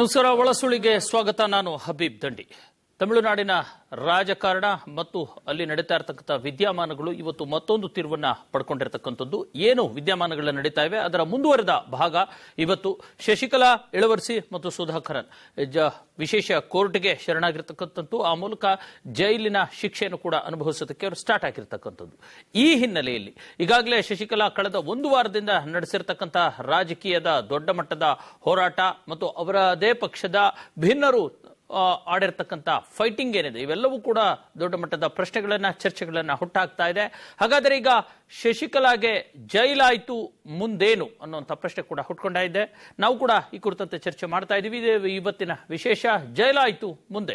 ನಮಸ್ಕಾರ ಒಳಸುಳಿಗೆ ಸ್ವಾಗತ ನಾನು ಹಬೀಬ್ ದಂಡಿ ತಮಿಳುನಾಡಿನ ರಾಜಕಾರಣ ಮತ್ತು ಅಲ್ಲಿ ನಡೀತಾ ಇರತಕ್ಕಂಥ ವಿದ್ಯಮಾನಗಳು ಇವತ್ತು ಮತ್ತೊಂದು ತಿರುವನ್ನ ಪಡ್ಕೊಂಡಿರತಕ್ಕಂಥದ್ದು ಏನು ವಿದ್ಯಮಾನಗಳು ನಡೀತಾ ಇವೆ ಅದರ ಮುಂದುವರೆದ ಭಾಗ ಇವತ್ತು ಶಶಿಕಲಾ ಇಳವರ್ಸಿ ಮತ್ತು ಸುಧಾಕರನ್ ಜ ವಿಶೇಷ ಕೋರ್ಟ್ಗೆ ಶರಣಾಗಿರ್ತಕ್ಕಂಥದ್ದು ಆ ಮೂಲಕ ಜೈಲಿನ ಶಿಕ್ಷೆಯನ್ನು ಕೂಡ ಅನುಭವಿಸೋದಕ್ಕೆ ಅವರು ಸ್ಟಾರ್ಟ್ ಆಗಿರ್ತಕ್ಕಂಥದ್ದು ಈ ಹಿನ್ನೆಲೆಯಲ್ಲಿ ಈಗಾಗಲೇ ಶಶಿಕಲಾ ಕಳೆದ ಒಂದು ವಾರದಿಂದ ನಡೆಸಿರ್ತಕ್ಕಂಥ ರಾಜಕೀಯದ ದೊಡ್ಡ ಮಟ್ಟದ ಹೋರಾಟ ಮತ್ತು ಅವರದೇ ಪಕ್ಷದ ಭಿನ್ನರು ಆ, ಆಡಿರ್ತಕ್ಕಂಥ ಫೈಟಿಂಗ್ ಏನಿದೆ ಇವೆಲ್ಲವೂ ಕೂಡ ದೊಡ್ಡ ಮಟ್ಟದ ಪ್ರಶ್ನೆಗಳನ್ನ ಚರ್ಚೆಗಳನ್ನ ಹುಟ್ಟಾಕ್ತಾ ಇದೆ ಹಾಗಾದರೆ ಈಗ ಶಶಿಕಲಾಗೆ ಜೈಲಾಯ್ತು ಮುಂದೇನು ಅನ್ನುವಂಥ ಪ್ರಶ್ನೆ ಕೂಡ ಹುಟ್ಕೊಂಡಾ ಇದೆ ನಾವು ಕೂಡ ಈ ಕುರಿತಂತೆ ಚರ್ಚೆ ಮಾಡ್ತಾ ಇದ್ದೀವಿ ಇದೇ ಇವತ್ತಿನ ವಿಶೇಷ ಜೈಲಾಯ್ತು ಮುಂದೆ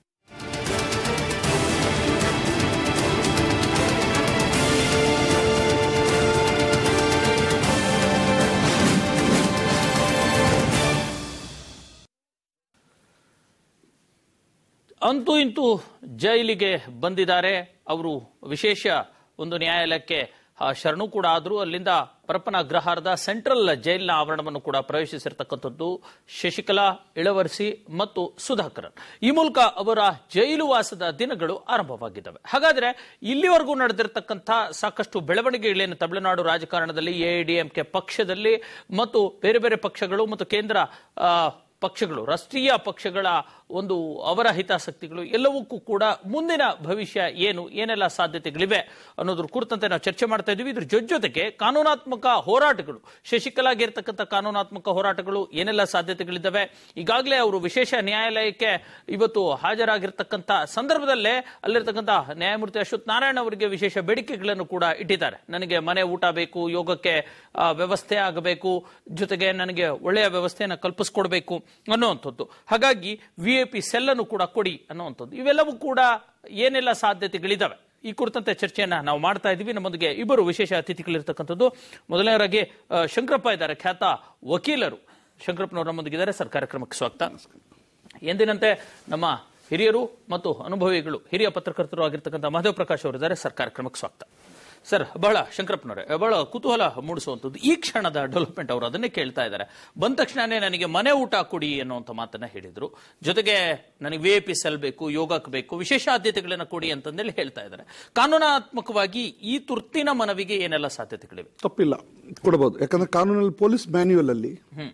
ಅಂತೂ ಇಂತೂ ಜೈಲಿಗೆ ಬಂದಿದ್ದಾರೆ ಅವರು ವಿಶೇಷ ಒಂದು ನ್ಯಾಯಾಲಯಕ್ಕೆ ಆ, ಶರಣು ಕೂಡ ಆದರೂ ಅಲ್ಲಿಂದ ಪರಪ್ಪನ ಅಗ್ರಹಾರದ ಸೆಂಟ್ರಲ್ ಜೈಲಿನ ಆವರಣವನ್ನು ಕೂಡ ಪ್ರವೇಶಿಸಿರ್ತಕ್ಕಂಥದ್ದು ಶಶಿಕಲಾ ಇಳವರ್ಸಿ ಮತ್ತು ಸುಧಾಕರನ್ ಈ ಮೂಲಕ ಅವರ ಜೈಲು ವಾಸದ ದಿನಗಳು ಆರಂಭವಾಗಿದ್ದಾವೆ ಹಾಗಾದ್ರೆ ಇಲ್ಲಿವರೆಗೂ ನಡೆದಿರತಕ್ಕಂಥ ಸಾಕಷ್ಟು ಬೆಳವಣಿಗೆಗಳೇನು ತಮಿಳುನಾಡು ರಾಜಕಾರಣದಲ್ಲಿ ಎಐಡಿಎಂಕೆ ಪಕ್ಷದಲ್ಲಿ ಮತ್ತು ಬೇರೆ ಬೇರೆ ಪಕ್ಷಗಳು ಮತ್ತು ಕೇಂದ್ರ ಆ, ಪಕ್ಷಗಳು ರಾಷ್ಟ್ರೀಯ ಪಕ್ಷಗಳ ಒಂದು ಅವರ ಹಿತಾಸಕ್ತಿಗಳು ಎಲ್ಲವಕ್ಕೂ ಕೂಡ ಮುಂದಿನ ಭವಿಷ್ಯ ಏನು ಏನೆಲ್ಲ ಸಾಧ್ಯತೆಗಳಿವೆ ಅನ್ನೋದ್ರ ಕುರಿತಂತೆ ನಾವು ಚರ್ಚೆ ಮಾಡ್ತಾ ಇದ್ದೀವಿ ಇದ್ರ ಜೊತೆ ಜೊತೆಗೆ ಕಾನೂನಾತ್ಮಕ ಹೋರಾಟಗಳು ಶಶಿಕಲಾಗೆ ಇರತಕ್ಕಂಥ ಕಾನೂನಾತ್ಮಕ ಹೋರಾಟಗಳು ಏನೆಲ್ಲ ಸಾಧ್ಯತೆಗಳಿದ್ದಾವೆ ಈಗಾಗಲೇ ಅವರು ವಿಶೇಷ ನ್ಯಾಯಾಲಯಕ್ಕೆ ಇವತ್ತು ಹಾಜರಾಗಿರ್ತಕ್ಕಂಥ ಸಂದರ್ಭದಲ್ಲೇ ಅಲ್ಲಿರ್ತಕ್ಕಂಥ ನ್ಯಾಯಮೂರ್ತಿ ಅಶ್ವಥ್ ನಾರಾಯಣ ಅವರಿಗೆ ವಿಶೇಷ ಬೇಡಿಕೆಗಳನ್ನು ಕೂಡ ಇಟ್ಟಿದ್ದಾರೆ ನನಗೆ ಮನೆ ಊಟ ಬೇಕು ಯೋಗಕ್ಕೆ ಆ, ವ್ಯವಸ್ಥೆ ಆಗಬೇಕು ಜೊತೆಗೆ ನನಗೆ ಒಳ್ಳೆಯ ವ್ಯವಸ್ಥೆಯನ್ನು ಕಲ್ಪಿಸ್ಕೊಡ್ಬೇಕು ಅನ್ನುವಂಥದ್ದು ಹಾಗಾಗಿ ವಿ ಎ ಪಿ ಸೆಲ್ ಅನ್ನು ಕೂಡ ಕೊಡಿ ಅನ್ನುವಂಥದ್ದು ಇವೆಲ್ಲವೂ ಕೂಡ ಏನೆಲ್ಲ ಸಾಧ್ಯತೆಗಳಿದಾವೆ ಈ ಕುರಿತಂತೆ ಚರ್ಚೆಯನ್ನ ನಾವು ಮಾಡ್ತಾ ಇದ್ದೀವಿ ನಮ್ಮೊಂದಿಗೆ ಇಬ್ಬರು ವಿಶೇಷ ಅತಿಥಿಗಳಿರ್ತಕ್ಕಂಥದ್ದು ಮೊದಲನೇವರಾಗಿ ಆ, ಶಂಕರಪ್ಪ ಇದ್ದಾರೆ ಖ್ಯಾತ ವಕೀಲರು ಶಂಕರಪ್ಪನವರು ನಮ್ಮೊಂದಿಗಿದ್ದಾರೆ ಸರ್ ಕಾರ್ಯಕ್ರಮಕ್ಕೆ ಸ್ವಾಗತ ಎಂದಿನಂತೆ ನಮ್ಮ ಹಿರಿಯರು ಮತ್ತು ಅನುಭವಿಗಳು ಹಿರಿಯ ಪತ್ರಕರ್ತರು ಆಗಿರ್ತಕ್ಕಂಥ ಮಹದೇವ್ ಪ್ರಕಾಶ್ ಅವರು ಇದ್ದಾರೆ ಸರ್ ಕಾರ್ಯಕ್ರಮಕ್ಕೆ ಸ್ವಾಗತ ಸರ್ ಬಹಳ ಶಂಕರಪ್ಪನವರೇ ಬಹಳ ಕುತೂಹಲ ಮೂಡಿಸುವಂಥದ್ದು ಈ ಕ್ಷಣದ ಡೆವಲಪ್ಮೆಂಟ್ ಅವರು ಅದನ್ನೇ ಕೇಳ್ತಾ ಇದ್ದಾರೆ ಬಂದ ತಕ್ಷಣನೇ ನನಗೆ ಮನೆ ಊಟ ಕೊಡಿ ಅನ್ನುವಂಥ ಮಾತನ್ನ ಹೇಳಿದ್ರು ಜೊತೆಗೆ ನನಗೆ ವಿ ಐ ಪಿ ಸೆಲ್ ಬೇಕು ಯೋಗಕ್ಕೆ ಬೇಕು ವಿಶೇಷ ಆದ್ಯತೆಗಳನ್ನು ಕೊಡಿ ಅಂತಂದೇಳಿ ಹೇಳ್ತಾ ಇದ್ದಾರೆ ಕಾನೂನಾತ್ಮಕವಾಗಿ ಈ ತುರ್ತಿನ ಮನವಿಗೆ ಏನೆಲ್ಲ ಸಾಧ್ಯತೆಗಳಿವೆ ತಪ್ಪಿಲ್ಲ ಕೊಡಬಹುದು ಯಾಕಂದ್ರೆ ಕಾನೂನಲ್ಲಿ ಪೊಲೀಸ್ ಮ್ಯಾನ್ಯುವಲ್ ಅಲ್ಲಿ ಹ್ಮ್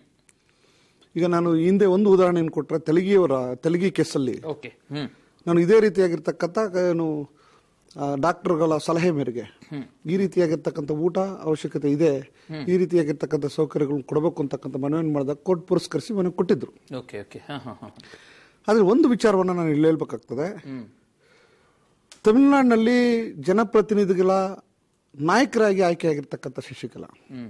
ಈಗ ನಾನು ಹಿಂದೆ ಒಂದು ಉದಾಹರಣೆಯನ್ನು ಕೊಟ್ಟರೆ ತೆಲಗಿಯವರ ತೆಲಗಿ ಕೇಸಲ್ಲಿ ಓಕೆ ಹ್ಮ್ ನಾನು ಇದೇ ರೀತಿಯಾಗಿರ್ತಕ್ಕಂಥ ಏನು ಆ, ಡಾಕ್ಟರ್ಗಳ ಸಲಹೆ ಮೇರೆಗೆ ಈ ರೀತಿಯಾಗಿರ್ತಕ್ಕಂಥ ಊಟ ಅವಶ್ಯಕತೆ ಇದೆ ಈ ರೀತಿಯಾಗಿರ್ತಕ್ಕಂಥ ಸೌಕರ್ಯಗಳನ್ನು ಕೊಡಬೇಕು ಅಂತಕ್ಕಂಥ ಮನವಿಯನ್ನು ಮಾಡಿದಾಗ ಕೋರ್ಟ್ ಪುರಸ್ಕರಿಸಿ ಮನವಿ ಕೊಟ್ಟಿದ್ರು ಓಕೆ ಓಕೆ ಹಾ ಹಾ ಹಾ ಆದರೆ ಒಂದು ವಿಚಾರವನ್ನು ನಾನು ಇಲ್ಲಿ ಹೇಳ್ಬೇಕಾಗ್ತದೆ ತಮಿಳುನಾಡಿನಲ್ಲಿ ಜನಪ್ರತಿನಿಧಿಗಳ ನಾಯಕರಾಗಿ ಆಯ್ಕೆಯಾಗಿರ್ತಕ್ಕಂಥ ಶಶಿಕಲಾ ಹ್ಮ್